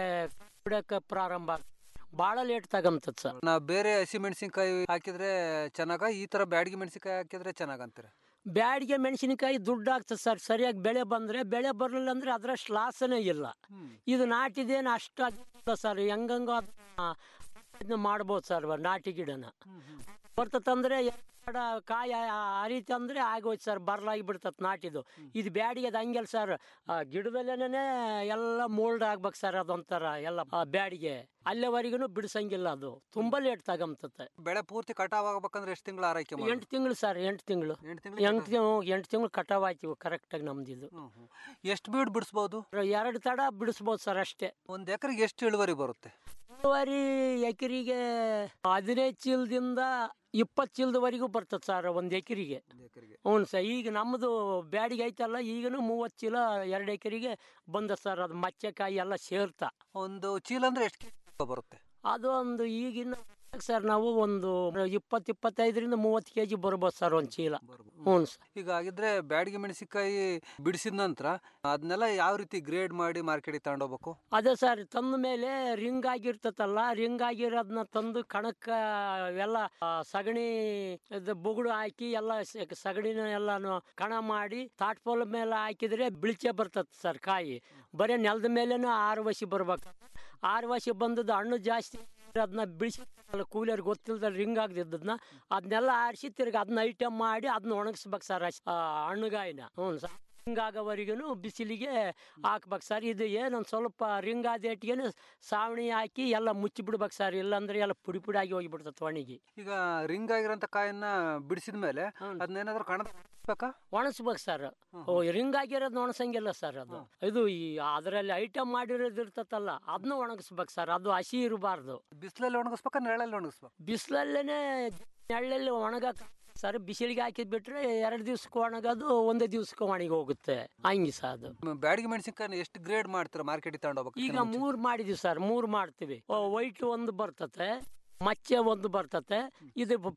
ಬಿಡಕ್ಕೆ ಪ್ರಾರಂಭ ಆಗುತ್ತೆ. ಭಾಳ ಲೇಟ್ ತಗೊಂತದ್ ಸರ್ ನಾ ಬೇರೆ ಹಸಿ ಮೆಣಸಿನ್ಕಾಯಿ ಹಾಕಿದ್ರೆ ಚೆನ್ನಾಗ ಈ ತರ ಬ್ಯಾಡಗಿ ಮೆಣಸಿನ್ಕಾಯಿ ಹಾಕಿದ್ರೆ ಚೆನ್ನಾಗಂತೀರ ಬ್ಯಾಡಿಗೆ ಮೆಣಸಿನಕಾಯಿ ದುಡ್ಡು ಆಗ್ತದೆ ಸರ್ ಸರಿಯಾಗಿ ಬೆಳೆ ಬಂದರೆ ಬೆಳೆ ಬರಲಿಲ್ಲ ಅಂದರೆ ಅದರಷ್ಟು ಲಾಸನೇ ಇಲ್ಲ ಇದು ನಾಟಿದೇನು ಅಷ್ಟು ಅದಿಲ್ಲ ಸರ್ ಹೆಂಗಂಗೋ ಅದನ್ನ ಇದನ್ನ ಮಾಡ್ಬೋದು ಸರ್ ನಾಟಿ ಗಿಡನ ಬರ್ತತಂದ್ರೆ ಎರಡು ಕಾಯಿ ಹರಿತಂದ್ರೆ ಆಗೋಯ್ತು ಸರ್ ಬರ್ಲಾಗಿ ಬಿಡ್ತತ್ ನಾಟಿದು ಇದು ಬ್ಯಾಡಿಗೆ ಅದು ಹಂಗೆಲ್ಲ ಸರ್ ಗಿಡದಲ್ಲೇನೆ ಎಲ್ಲ ಮೋಲ್ಡ್ ಆಗ್ಬೇಕು ಸರ್ ಅದೊಂಥರ ಎಲ್ಲ ಆ, ಬ್ಯಾಡಿಗೆ ಅಲ್ಲೇವರೆಗೂ ಬಿಡ್ಸಂಗಿಲ್ಲ ಅದು ತುಂಬಾ ಲೇಟ್ ತಗೊಂತತೆ ಬೆಳೆ ಪೂರ್ತಿ ಕಟಾವ್ ಆಗ್ಬೇಕಂದ್ರೆ ಎಷ್ಟು ತಿಂಗಳ ಆರೈಕೆ ಮಾಡಿ ಎಂಟು ತಿಂಗಳು ಸರ್ ಎಂಟು ತಿಂಗಳು ಎಂಟು ತಿಂಗಳು ಎಂಟು ಎಂಟು ತಿಂಗಳು ಕಟಾವ್ ಆಯ್ತೀವಿ ಕರೆಕ್ಟಾಗಿ ನಮ್ದಿದು ಎಷ್ಟು ಬೀಡ್ ಬಿಡಿಸ್ಬೋದು ಎರಡು ತಡ ಬಿಡಿಸ್ಬೋದು ಸರ್ ಅಷ್ಟೇ ಒಂದ್ ಎಕರೆಗೆ ಎಷ್ಟು ಇಳುವರಿ ಬರುತ್ತೆ ಇಳುವರಿ ಎಕರೆಗೆ ಹದಿನೈದು ಚೀಲದಿಂದ ಇಪ್ಪತ್ತು ಚೀಲದವರೆಗೂ ಬರ್ತದೆ ಸರ್ ಒಂದು ಎಕರೆಗೆ ಹ್ಞೂ ಸರ್ ಈಗ ನಮ್ಮದು ಬ್ಯಾಡಿಗೆ ಐತಲ್ಲ ಈಗನು ಮೂವತ್ತು ಚೀಲ ಎರಡು ಎಕರೆಗೆ ಬಂದ ಸರ್ ಅದು ಮಚ್ಚೆಕಾಯಿ ಎಲ್ಲ ಸೇರ್ತಾ ಒಂದು ಚೀಲ ಅಂದ್ರೆ ಎಷ್ಟು ಬರುತ್ತೆ ಅದು ಒಂದು ಈಗಿನ ಸರ್ ನಾವು ಒಂದು ಇಪ್ಪತ್ತು ಇಪ್ಪತ್ತೈದರಿಂದ ಮೂವತ್ತು ಕೆ ಜಿ ಬರ್ಬೋದು ಸರ್ ಒಂದು ಚೀಲ ಹ್ಞೂ ಸರ್ ಈಗ ಹಾಗಿದ್ರೆ ಬ್ಯಾಡಗಿ ಮೆಣಸಿನ್ಕಾಯಿ ಬಿಡಿಸಿದ ನಂತರ ಅದನ್ನೆಲ್ಲ ಯಾವ ರೀತಿ ಗ್ರೇಡ್ ಮಾಡಿ ಮಾರ್ಕೆಟಿಗೆ ತಗೊಂಡೋಗ್ಬೇಕು ಅದೇ ಸರ್ ತಂದ ಮೇಲೆ ರಿಂಗ್ ಆಗಿರ್ತತಲ್ಲ ರಿಂಗ್ ಆಗಿರೋದನ್ನ ತಂದು ಕಣಕ್ಕ ಎಲ್ಲ ಆ, ಸಗಣಿ ಇದು ಬುಗುಡು ಹಾಕಿ ಎಲ್ಲ ಸ- ಸಗಣಿನ ಎಲ್ಲಾನು ಕಣ ಮಾಡಿ ತಾಟ್ಪೋಲ್ ಮೇಲೆ ಹಾಕಿದ್ರೆ ಬಿಳಿಚೆ ಬರ್ತದೆ ಸರ್ ಕಾಯಿ ಬರೀ ನೆಲದ ಮೇಲೇನು ಆರು ವಸಿ ಬರ್ಬೇಕು ಆರು ವಸಿ ಬಂದದ್ದು ಹಣ್ಣು ಜಾಸ್ತಿ ಅದನ್ನ ಬಿಡಿಸಿ ಕೂಲಿಯರ್ ಗೊತ್ತಿಲ್ದ ರಿಂಗ್ ಆಗದಿದ್ದನ್ನ ಅದನ್ನೆಲ್ಲ ಆರಿಸಿ ತಿರ್ಗಿ ಅದನ್ನ ಐಟಮ್ ಮಾಡಿ ಅದನ್ನ ಒಣಗಿಸ್ಬೇಕು ಸರ್ ಆ ಹಣ್ಣುಗಾಯಿನ ಹ್ಞೂ ಸರ್ ರಿಂಗ್ ಆಗೋವರೆಗೂ ಬಿಸಿಲಿಗೆ ಹಾಕ್ಬೇಕು ಸರ್ ಇದು ಏನೊಂದು ಸ್ವಲ್ಪ ರಿಂಗ್ ಆದೇಟಿಗೆ ಸಾವಣಿ ಹಾಕಿ ಎಲ್ಲ ಮುಚ್ಚಿ ಬಿಡ್ಬೇಕು ಸರ್ ಇಲ್ಲಾಂದ್ರೆ ಎಲ್ಲ ಪುಡಿ ಪುಡಿ ಆಗಿ ಹೋಗಿಬಿಡ್ತದೆ ಒಣಗಿ ಈಗ ರಿಂಗ್ ಆಗಿರೋಂಥ ಕಾಯನ್ನ ಬಿಡಿಸಿದ ಮೇಲೆ ಅದನ್ನೇನಾದ್ರೂ ಕಣ ಬೇಕಾ ಒಣಸ್ಬೇಕು ಸರ್ ಓ ರಿಂಗ್ ಆಗಿರೋದು ಒಣಸಂಗಿಲ್ಲ ಸರ್ ಅದು ಇದು ಈ ಅದರಲ್ಲಿ ಐಟಮ್ ಮಾಡಿರೋದು ಇರ್ತತಲ್ಲ ಅದನ್ನ ಒಣಗಿಸ್ಬೇಕು ಸರ್ ಅದು ಹಸಿ ಇರಬಾರ್ದು ಬಿಸಿಲಲ್ಲಿ ಒಣಗಿಸ್ಬೇಕಾ ನೆರಳಲ್ಲಿ ಒಣಗಿಸ್ಬೇಕು ಬಿಸಿಲಲ್ಲೇನೆ ನೆರಳಲ್ಲಿ ಒಣಗಕ್ಕೆ ಸರ್ ಬಿಸಿಲಿಗೆ ಹಾಕಿದ್ ಬಿಟ್ರೆ ಎರಡು ದಿವ್ಸಕ್ಕೆ ಒಣಗೋದು ಒಂದೇ ದಿವ್ಸಕ್ಕೆ ಒಣಗಿ ಹೋಗುತ್ತೆ ಹಂಗೆ ಸರ್ ಅದು ಬ್ಯಾಡಗಿ ಮೆಣಸಿನ್ಕಾಯಿ ಎಷ್ಟು ಗ್ರೇಡ್ ಮಾಡ್ತೀರಾ ಮಾರ್ಕೆಟಿಗೆ ತಗೊಂಡೋಗ್ಬೇಕು ಈಗ ಮೂರ್ ಮಾಡಿದೀವಿ ಸರ್ ಮೂರ್ ಮಾಡ್ತೀವಿ ವೈಟ್ ಒಂದು ಬರ್ತತೆ ಮಚ್ಚೆ ಒಂದು ಬರ್ತತೆ ಇದು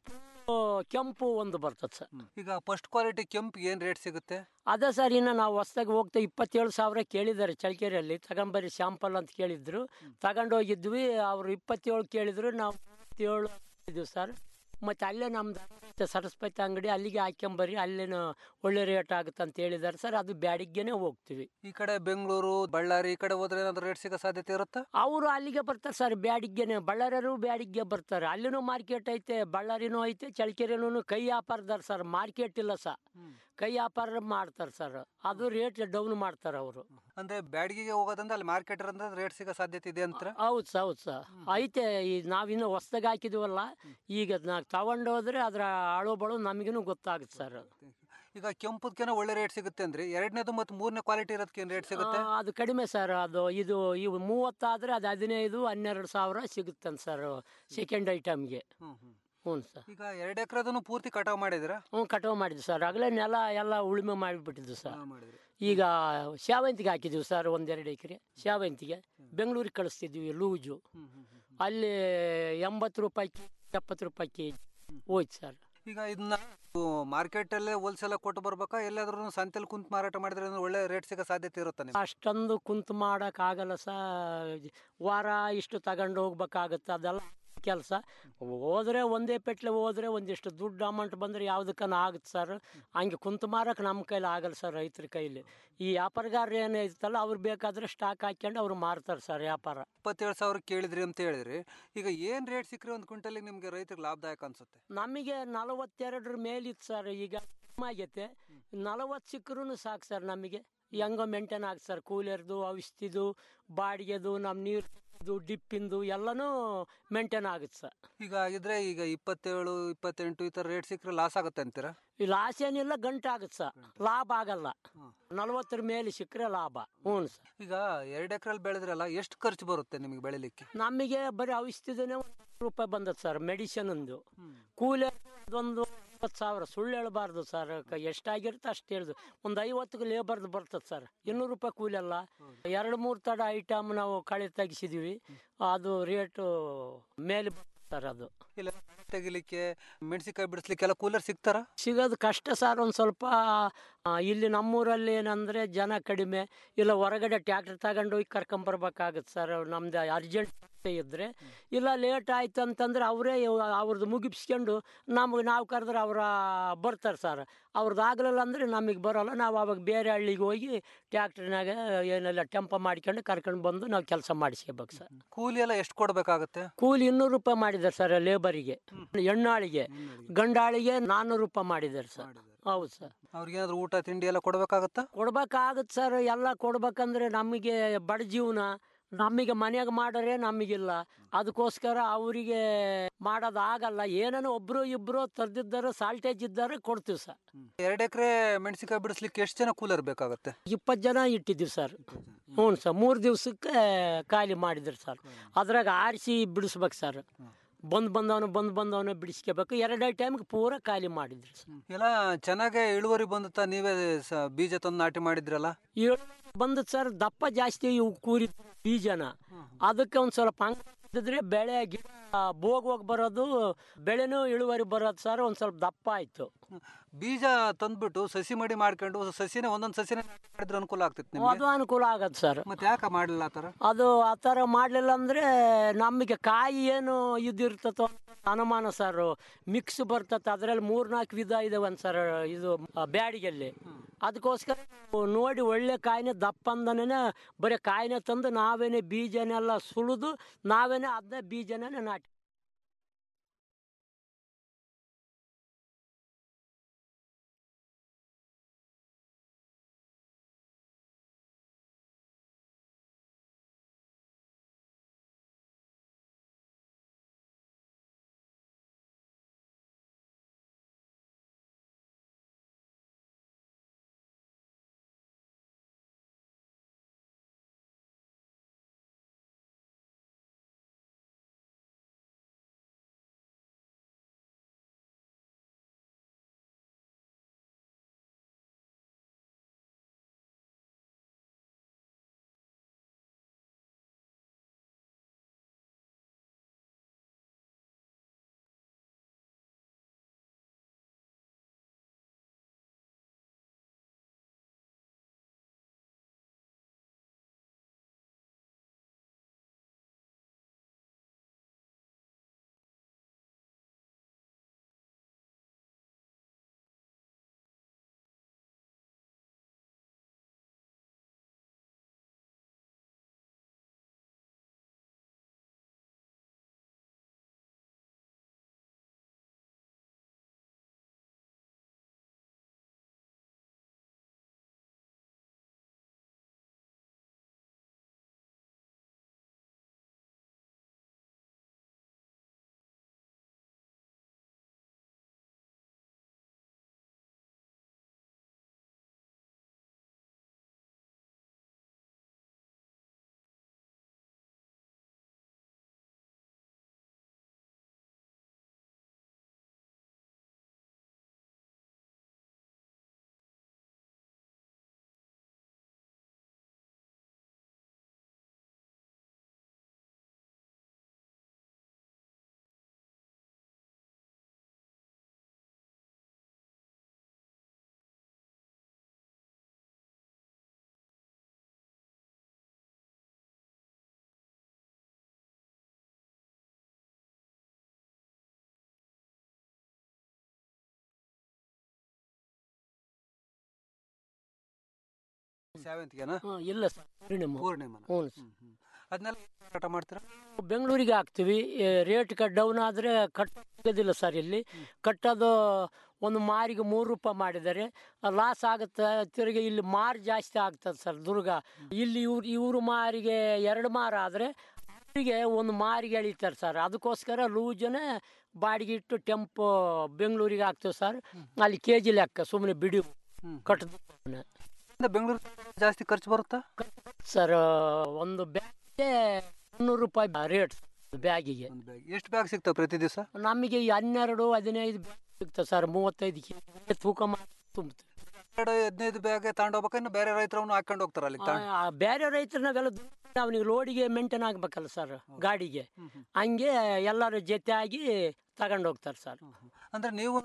ಕೆಂಪು ಒಂದು ಬರ್ತದೆ ಸರ್ ಈಗ ಫಸ್ಟ್ ಕ್ವಾಲಿಟಿ ಕೆಂಪು ಏನ್ ರೇಟ್ ಸಿಗುತ್ತೆ ಅದೇ ಸರ್ ಇನ್ನು ನಾವು ಹೊಸ್ದಾಗಿ ಹೋಗ್ತಾ ಇಪ್ಪತ್ತೇಳು ಸಾವಿರ ಕೇಳಿದ್ದಾರೆ ಚಳ್ಳಕೆರೆಯಲ್ಲಿ ತಗೊಂಬರಿ ಶಾಂಪಲ್ ಅಂತ ಕೇಳಿದ್ರು ತಗೊಂಡೋಗಿದ್ವಿ ಅವರು ಇಪ್ಪತ್ತೇಳು ಕೇಳಿದ್ರು ನಾವು ಇಪ್ಪತ್ತೇಳು ಇದ್ವಿ ಸರ್ ಮತ್ತು ಅಲ್ಲೇ ನಮ್ದು ಸರಸ್ವತಿ ಅಂಗಡಿ ಅಲ್ಲಿಗೆ ಹಾಕ್ಕೊಂಬರ್ರಿ ಅಲ್ಲೇನು ಒಳ್ಳೆ ರೇಟ್ ಆಗುತ್ತೆ ಅಂತ ಹೇಳಿದ್ದಾರೆ ಸರ್ ಅದು ಬ್ಯಾಡಿಗೆನೆ ಹೋಗ್ತೀವಿ ಈ ಕಡೆ ಬೆಂಗಳೂರು ಬಳ್ಳಾರಿ ಈ ಕಡೆ ಹೋದ್ರೆ ಏನಾದ್ರು ರೇಟ್ ಸಿಗೋ ಸಾಧ್ಯತೆ ಇರುತ್ತಾ ಅವರು ಅಲ್ಲಿಗೆ ಬರ್ತಾರೆ ಸರ್ ಬ್ಯಾಡಿಗೆನೆ ಬಳ್ಳಾರಿಯವರು ಬ್ಯಾಡಿಗೆ ಬರ್ತಾರೆ ಅಲ್ಲಿನೂ ಮಾರ್ಕೆಟ್ ಐತೆ ಬಳ್ಳಾರಿನೂ ಐತೆ ಚಳ್ಳಕೆರೆನೂ ಕೈ ವ್ಯಾಪಾರದಾರ ಸರ್ ಮಾರ್ಕೆಟ್ ಇಲ್ಲ ಸರ್ ಕೈ ವ್ಯಾಪಾರ ಮಾಡ್ತಾರೆ ಸರ್ ಅದು ರೇಟ್ ಡೌನ್ ಮಾಡ್ತಾರೆ ಅವರು ಅಂದ್ರೆ ಬ್ಯಾಡಗಿಗೆ ಹೋಗೋದಂದ್ರೆ ಅಲ್ಲಿ ಮಾರ್ಕೆಟ್ ಇರೋದ್ರೆ ರೇಟ್ ಸಿಗೋ ಸಾಧ್ಯತೆ ಇದೆ ಅಂತ ಹೌದು ಸರ್ ಹೌದು ಸರ್ ಐತೆ ಈ ನಾವಿನ್ನು ಹೊಸ್ದಾಗಿ ಹಾಕಿದೀವಲ್ಲ ಈಗ ನಾ ತಗೊಂಡೋದ್ರೆ ಅದರ ಆಳು ಬಳು ನಮಗೂ ಗೊತ್ತಾಗುತ್ತೆ ಸರ್ ಈಗ ಕೆಂಪದಕ್ಕೇನೋ ಒಳ್ಳೆ ರೇಟ್ ಸಿಗುತ್ತೆ ಅಂದ್ರೆ ಎರಡನೇದು ಮತ್ತು ಮೂರನೇ ಕ್ವಾಲಿಟಿ ಇರೋದಕ್ಕೆ ಏನ್ ರೇಟ್ ಸಿಗುತ್ತೆ ಆ, ಅದು ಕಡಿಮೆ ಸರ್ ಅದು ಇದು ಇವು ಮೂವತ್ತಾದ್ರೆ ಅದು ಹದಿನೈದು ಹನ್ನೆರಡು ಸಾವಿರ ಸಿಗುತ್ತೆ ಸರ್ ಸೆಕೆಂಡ್ ಐಟಮ್ಗೆ ಹ್ಞೂ ಸರ್ ಈಗ ಎರಡು ಎಕರೆದನ್ನು ಪೂರ್ತಿ ಕಟಾವ್ ಮಾಡಿದಿರಾ ಹ್ಞೂ ಕಟಾವು ಮಾಡಿದ್ವಿ ಸರ್ ಆಗಲೇ ನೆಲ ಎಲ್ಲ ಉಳುಮೆ ಮಾಡಿಬಿಟ್ಟಿದ್ವಿ ಸರ್ ಈಗ ಶಾವಂತಿಗೆ ಹಾಕಿದ್ವಿ ಸರ್ ಒಂದೆರಡು ಎಕರೆ ಶಾವಂತಿಗೆ ಬೆಂಗಳೂರಿಗೆ ಕಳಿಸ್ತಿದ್ವಿ ಲೂಜು ಅಲ್ಲಿ ಎಂಬತ್ತು ರೂಪಾಯಿ ಎಪ್ಪತ್ತು ರೂಪಾಯಿ ಕೆ ಜಿ ಹೋಯ್ತು ಸರ್ ಈಗ ಇದನ್ನ ಮಾರ್ಕೆಟ್ ಅಲ್ಲೇ ಹೋಲ್ಸೇಲ್ ಕೊಟ್ಟು ಬರ್ಬೇಕಾ ಎಲ್ಲಾದ್ರೂ ಸಂತೆಲ್ ಕುಂತ್ ಮಾರಾಟ ಮಾಡಿದ್ರೆ ಅಂದ್ರೆ ಒಳ್ಳೆ ರೇಟ್ ಸಿಗೋ ಸಾಧ್ಯತೆ ಇರುತ್ತೆ ನಿಮ್ಗೆ ಅಷ್ಟೊಂದು ಕುಂತು ಮಾಡೋಕ್ಕಾಗಲ್ಲ ಸ ವಾರ ಇಷ್ಟು ತಗೊಂಡು ಹೋಗ್ಬೇಕಾಗತ್ತೆ ಅದೆಲ್ಲ ಕೆಲಸ ಹೋದ್ರೆ ಒಂದೇ ಪೆಟ್ಲೆ ಹೋದ್ರೆ ಒಂದಿಷ್ಟು ದುಡ್ಡು ಅಮೌಂಟ್ ಬಂದರೆ ಯಾವುದಕ್ಕನ ಆಗುತ್ತೆ ಸರ್ ಹಂಗೆ ಕುಂತು ಮಾರಕ್ಕೆ ನಮ್ಮ ಕೈಲಿ ಆಗಲ್ಲ ಸರ್ ರೈತರ ಕೈಲಿ ಈ ವ್ಯಾಪಾರಗಾರರು ಏನು ಐತಲ್ಲ ಅವ್ರು ಬೇಕಾದ್ರೆ ಸ್ಟಾಕ್ ಹಾಕ್ಕೊಂಡು ಅವ್ರು ಮಾರ್ತಾರೆ ಸರ್ ವ್ಯಾಪಾರ ಇಪ್ಪತ್ತೇಳು ಸಾವಿರ ಕೇಳಿದ್ರಿ ಅಂತ ಹೇಳಿದ್ರಿ ಈಗ ಏನ್ ರೇಟ್ ಸಿಕ್ಕರೆ ಒಂದು ಕ್ವಿಂಟಲಿಗೆ ನಿಮ್ಗೆ ರೈತರಿಗೆ ಲಾಭದಾಯಕ ಅನ್ಸುತ್ತೆ ನಮಗೆ ನಲವತ್ತೆರಡರ ಮೇಲಿತ್ತು ಸರ್ ಈಗ ಕಮ್ಮಿ ಆಗೈತೆ ನಲವತ್ತು ಸಿಕ್ಕರೂ ಸಾಕು ಸರ್ ನಮಗೆ ಹೆಂಗೋ ಮೇಂಟೈನ್ ಆಗುತ್ತೆ ಸರ್ ಕೂಲರ್ದು ಔಷಧಿದು ಬಾಡಿಗೆದು ನಮ್ಮ ನೀರು ಡಿಪ್ಪಿಂದು ಎಲ್ಲನೂ ಮೇಂಟೈನ್ ಆಗುತ್ತೆ ಸರ್ ಈಗ ಆಗಿದ್ರೆ ಈಗ ಇಪ್ಪತ್ತೇಳು ಇಪ್ಪತ್ತೆಂಟು ಈ ತರ ರೇಟ್ ಸಿಕ್ಕರೆ ಲಾಸ್ ಆಗುತ್ತೆ ಅಂತೀರಾ ಈ ಲಾಸ್ ಏನಿಲ್ಲ ಗಂಟೆ ಆಗುತ್ತೆ ಸರ್ ಲಾಭ ಆಗಲ್ಲ ನಲವತ್ತರ ಮೇಲೆ ಸಿಕ್ಕರೆ ಲಾಭ ಹ್ಞೂ ಸರ್ ಈಗ ಎರಡು ಎಕರೆಲ್ಲಿ ಬೆಳೆದ್ರಲ್ಲ ಎಷ್ಟು ಖರ್ಚು ಬರುತ್ತೆ ನಿಮಗೆ ಬೆಳಿಲಿಕ್ಕೆ ನಮಗೆ ಬರೀ ಔಷಧಿನೇ ಒಂದು ರೂಪಾಯಿ ಬಂದದ್ದು ಸರ್ ಮೆಡಿಸಿನ್ ಒಂದು ಕೂಲಿ ಅದೊಂದು ಇಪ್ಪತ್ತು ಸಾವಿರ ಸುಳ್ಳು ಹೇಳ್ಬಾರ್ದು ಸರ್ ಕ- ಎಷ್ಟಾಗಿರುತ್ತೆ ಅಷ್ಟು ಹೇಳಿದ್ರು ಒಂದು ಐವತ್ತಿಗೆ ಲೇಬರ್ದು ಬರ್ತದೆ ಸರ್ ಇನ್ನೂರು ರೂಪಾಯಿ ಕೂಲಿ ಅಲ್ಲ ಎರಡು ಮೂರು ತಡ ಐಟಮ್ ನಾವು ಕಳೆ ತೆಗಿಸಿದೀವಿ ಅದು ರೇಟು ಮೇಲೆ ಬರ್ತದೆ ಸರ್ ಅದು ಇಲ್ಲ ತೆಗಿಲಿಕ್ಕೆ ಮೆಣಸಿನಕಾಯಿ ಬಿಡಿಸ್ಲಿಕ್ಕೆಲ್ಲ ಕೂಲರ್ ಸಿಗ್ತಾರ ಸಿಗೋದು ಕಷ್ಟ ಸರ್ ಒಂದು ಸ್ವಲ್ಪ ಆ, ಇಲ್ಲಿ ನಮ್ಮೂರಲ್ಲಿ ಏನಂದರೆ ಜನ ಕಡಿಮೆ ಇಲ್ಲ ಹೊರಗಡೆ ಟ್ಯಾಕ್ಟರ್ ತಗೊಂಡು ಹೋಗಿ ಕರ್ಕೊಂಬರ್ಬೇಕಾಗತ್ತೆ ಸರ್ ನಮ್ದು ಅರ್ಜೆಂಟ್ ಇದ್ದರೆ ಇಲ್ಲ ಲೇಟ್ ಆಯ್ತು ಅಂತಂದ್ರೆ ಅವರೇ ಅವ್ರದ್ದು ಮುಗಿಸ್ಕೊಂಡು ನಮಗೆ ನಾವು ಕರೆದ್ರೆ ಅವರ ಬರ್ತಾರೆ ಸರ್ ಅವ್ರದ್ದು ಆಗಲಿಲ್ಲ ಅಂದರೆ ನಮಗೆ ಬರೋಲ್ಲ ನಾವು ಅವಾಗ ಬೇರೆ ಹಳ್ಳಿಗೆ ಹೋಗಿ ಟ್ಯಾಕ್ಟ್ರಿನಾಗ ಏನೆಲ್ಲ ಟೆಂಪ ಮಾಡ್ಕೊಂಡು ಕರ್ಕೊಂಡು ಬಂದು ನಾವು ಕೆಲಸ ಮಾಡಿಸ್ಕೋಬೇಕು ಸರ್ ಕೂಲಿ ಎಲ್ಲ ಎಷ್ಟು ಕೊಡ್ಬೇಕಾಗತ್ತೆ ಕೂಲಿ ಇನ್ನೂರು ರೂಪಾಯಿ ಮಾಡಿದ್ದಾರೆ ಸರ್ ಲೇಬರಿಗೆ ಹೆಣ್ಣಾಳಿಗೆ ಗಂಡಾಳಿಗೆ ನಾನ್ನೂರು ರೂಪಾಯಿ ಮಾಡಿದ್ದಾರೆ ಸರ್ ಹೌದು ಸರ್ ಅವ್ರಿಗೇನಾದ್ರು ಊಟ ತಿಂಡಿ ಎಲ್ಲ ಕೊಡ್ಬೇಕಾಗತ್ತಾ ಕೊಡ್ಬೇಕಾಗತ್ತೆ ಸರ್ ಎಲ್ಲ ಕೊಡ್ಬೇಕಂದ್ರೆ ನಮಗೆ ಬಡ ಜೀವನ ನಮಗೆ ಮನೆಯಾಗ ಮಾಡರೆ ನಮಗಿಲ್ಲ ಅದಕ್ಕೋಸ್ಕರ ಅವರಿಗೆ ಮಾಡೋದು ಆಗಲ್ಲ ಏನೋ ಒಬ್ರು ಇಬ್ರು ತರ್ದಿದ್ದಾರೆ ಸಾಲ್ಟೇಜ್ ಇದ್ದಾರೆ ಕೊಡ್ತೀವಿ ಸರ್ ಎರಡು ಎಕರೆ ಮೆಣಸಿನಕಾಯಿ ಬಿಡಿಸ್ಲಿಕ್ಕೆ ಎಷ್ಟು ಜನ ಕೂಲರ್ ಬೇಕಾಗತ್ತೆ ಇಪ್ಪತ್ತು ಜನ ಇಟ್ಟಿದ್ದೀವಿ ಸರ್ ಹ್ಞೂ ಸರ್ ಮೂರು ದಿವ್ಸಕ್ಕೆ ಖಾಲಿ ಮಾಡಿದ್ರು ಸರ್ ಅದ್ರಾಗ ಆರಿಸಿ ಬಿಡಿಸ್ಬೇಕು ಸರ್ ಬಂದು ಬಂದವನು ಬಂದು ಬಂದವನು ಬಿಡಿಸ್ಕೋಬೇಕು ಎರಡೇ ಟೈಮ್ಗೆ ಪೂರ ಖಾಲಿ ಮಾಡಿದ್ರು ಸರ್ ಎಲ್ಲ ಚೆನ್ನಾಗೆ ಇಳುವರಿ ಬಂದುತ್ತಾ ನೀವೇ ಸ- ಬೀಜ ತಂದು ನಾಟಿ ಮಾಡಿದ್ರಲ್ಲ ಏಳು ಬಂದದ್ ಸರ್ ದಪ್ಪ ಜಾಸ್ತಿ ಇವು ಕೂರಿ ಬೀಜನ ಅದಕ್ಕೆ ಒಂದ್ ಸ್ವಲ್ಪ ಹಂಗ್ ಇದ್ರೆ ಬೆಳೆ ಗಿಡ ಬೋಗ್ ಹೋಗಿ ಬರೋದು ಬೆಳೆನೂ ಇಳುವರಿ ಬರೋದು ಸರ್ ಒಂದ್ ಸ್ವಲ್ಪ ದಪ್ಪ ಆಯ್ತು ಬೀಜ ತಂದ್ಬಿಟ್ಟು ಸಸಿ ಮಡಿ ಮಾಡ್ಕೊಂಡು ಸಸಿನೇ ಒಂದೊಂದು ಸಸಿನೇ ಮಾಡಿದ್ರೆ ಅನುಕೂಲ ಆಗ್ತಿತ್ತು ನಿಮ್ಗೆ ಅದು ಅನುಕೂಲ ಆಗತ್ತೆ ಸರ್ ಮತ್ತೆ ಯಾಕೆ ಮಾಡಲಿಲ್ಲ ಆ ಥರ ಅದು ಆ ಥರ ಮಾಡಲಿಲ್ಲ ಅಂದ್ರೆ ನಮಗೆ ಕಾಯಿ ಏನು ಇದಿರ್ತತೋ ಅಂತ ಅನುಮಾನ ಸರ್ ಮಿಕ್ಸ್ ಬರ್ತತೆ ಅದರಲ್ಲಿ ಮೂರ್ನಾಲ್ಕು ವಿಧ ಇದಾವೆ ಸರ್ ಇದು ಆ, ಬ್ಯಾಡಿಗೆಲ್ಲಿ ಅದಕ್ಕೋಸ್ಕರ ನಾವು ನೋಡಿ ಒಳ್ಳೆ ಕಾಯಿನೇ ದಪ್ಪ ಅಂದನೇ ಬರೀ ಕಾಯಿನೇ ತಂದು ನಾವೇನೆ ಬೀಜನೆಲ್ಲ ಸುಳಿದು ನಾವೇನೆ ಅದನ್ನ ಬೀಜನೇ ನಾಟಿ ಸೇವಂತಿಗೆನಾ ಹ್ಮ್, ಇಲ್ಲ ಸರ್ ಪೂರ್ಣಿಮಾ ಪೂರ್ಣಿಮಾ ಹ್ಞೂ ಸರ್ ಅದನ್ನೆಲ್ಲ ಮಾರಾಟ ಮಾಡ್ತೀರಾ ಬೆಂಗಳೂರಿಗೆ ಹಾಕ್ತೀವಿ ಏ, ರೇಟ್ ಕಟ್ ಡೌನ್ ಆದರೆ ಕಟ್ಟೋದಿಲ್ಲ ಸರ್ ಇಲ್ಲಿ ಕಟ್ಟೋದು ಒಂದು ಮಾರಿಗೆ ಮೂರು ರೂಪಾಯಿ ಮಾಡಿದ್ದಾರೆ ಲಾಸ್ ಆಗುತ್ತೆ ತಿರುಗಿ ಇಲ್ಲಿ ಮಾರು ಜಾಸ್ತಿ ಆಗ್ತದೆ ಸರ್ ದುರ್ಗ ಇಲ್ಲಿ ಇವ್ರು ಇವ್ರ ಮಾರಿಗೆ ಎರಡು ಮಾರು ಆದರೆ ಅವರಿಗೆ ಒಂದು ಮಾರಿಗೆ ಎಳಿತಾರೆ ಸರ್ ಅದಕ್ಕೋಸ್ಕರ ಲೂಜನೇ ಬಾಡಿಗೆ ಇಟ್ಟು ಟೆಂಪೋ ಬೆಂಗಳೂರಿಗೆ ಹಾಕ್ತೀವಿ ಸರ್ ಅಲ್ಲಿ ಕೆ ಜಿ ಲೆಕ್ಕ ಸುಮ್ಮನೆ ಬಿಡಿ ಕಟ್ಟದ ಬೆಂಗಳೂರು ಜಾಸ್ತಿ ಖರ್ಚು ಬರುತ್ತಾ ಸರ್ ಒಂದು ಬ್ಯಾಗ್ಗೆ ಮುನ್ನೂರು ರೂಪಾಯಿ ರೇಟ್ ಬ್ಯಾಗಿಗೆ ಎಷ್ಟು ಬ್ಯಾಗ್ ಸಿಗ್ತಾವೆ ಪ್ರತಿ ದಿವಸ ನಮಗೆ ಈ ಹನ್ನೆರಡು ಹದಿನೈದು ಬ್ಯಾಗ್ ಸಿಗ್ತದೆ ಸರ್ ಮೂವತ್ತೈದು ಕೆ ಜಿ ತೂಕ ಮಾಡಿ ತುಂಬ್ತೀವಿ ಎರಡು ಹದಿನೈದು ಬ್ಯಾಗ್ ತಗೊಂಡೋಗ್ಬೇಕು ಇನ್ನು ಬೇರೆ ರೈತರವನು ಹಾಕೊಂಡು ಹೋಗ್ತಾರ ಅಲ್ಲಿ ತಗೊಂಡ್ ಆ, ಬೇರೆ ರೈತರು ನಾವೆಲ್ಲ ಅವನಿಗೆ ಲೋಡಿಗೆ ಮೇಂಟೈನ್ ಆಗ್ಬೇಕಲ್ಲ ಸರ್ ಗಾಡಿಗೆ ಹಂಗೆ ಎಲ್ಲರೂ ಜೊತೆ ಆಗಿ ತಗೊಂಡು ಹೋಗ್ತಾರೆ ಸರ್ ಅಂದ್ರೆ ನೀವು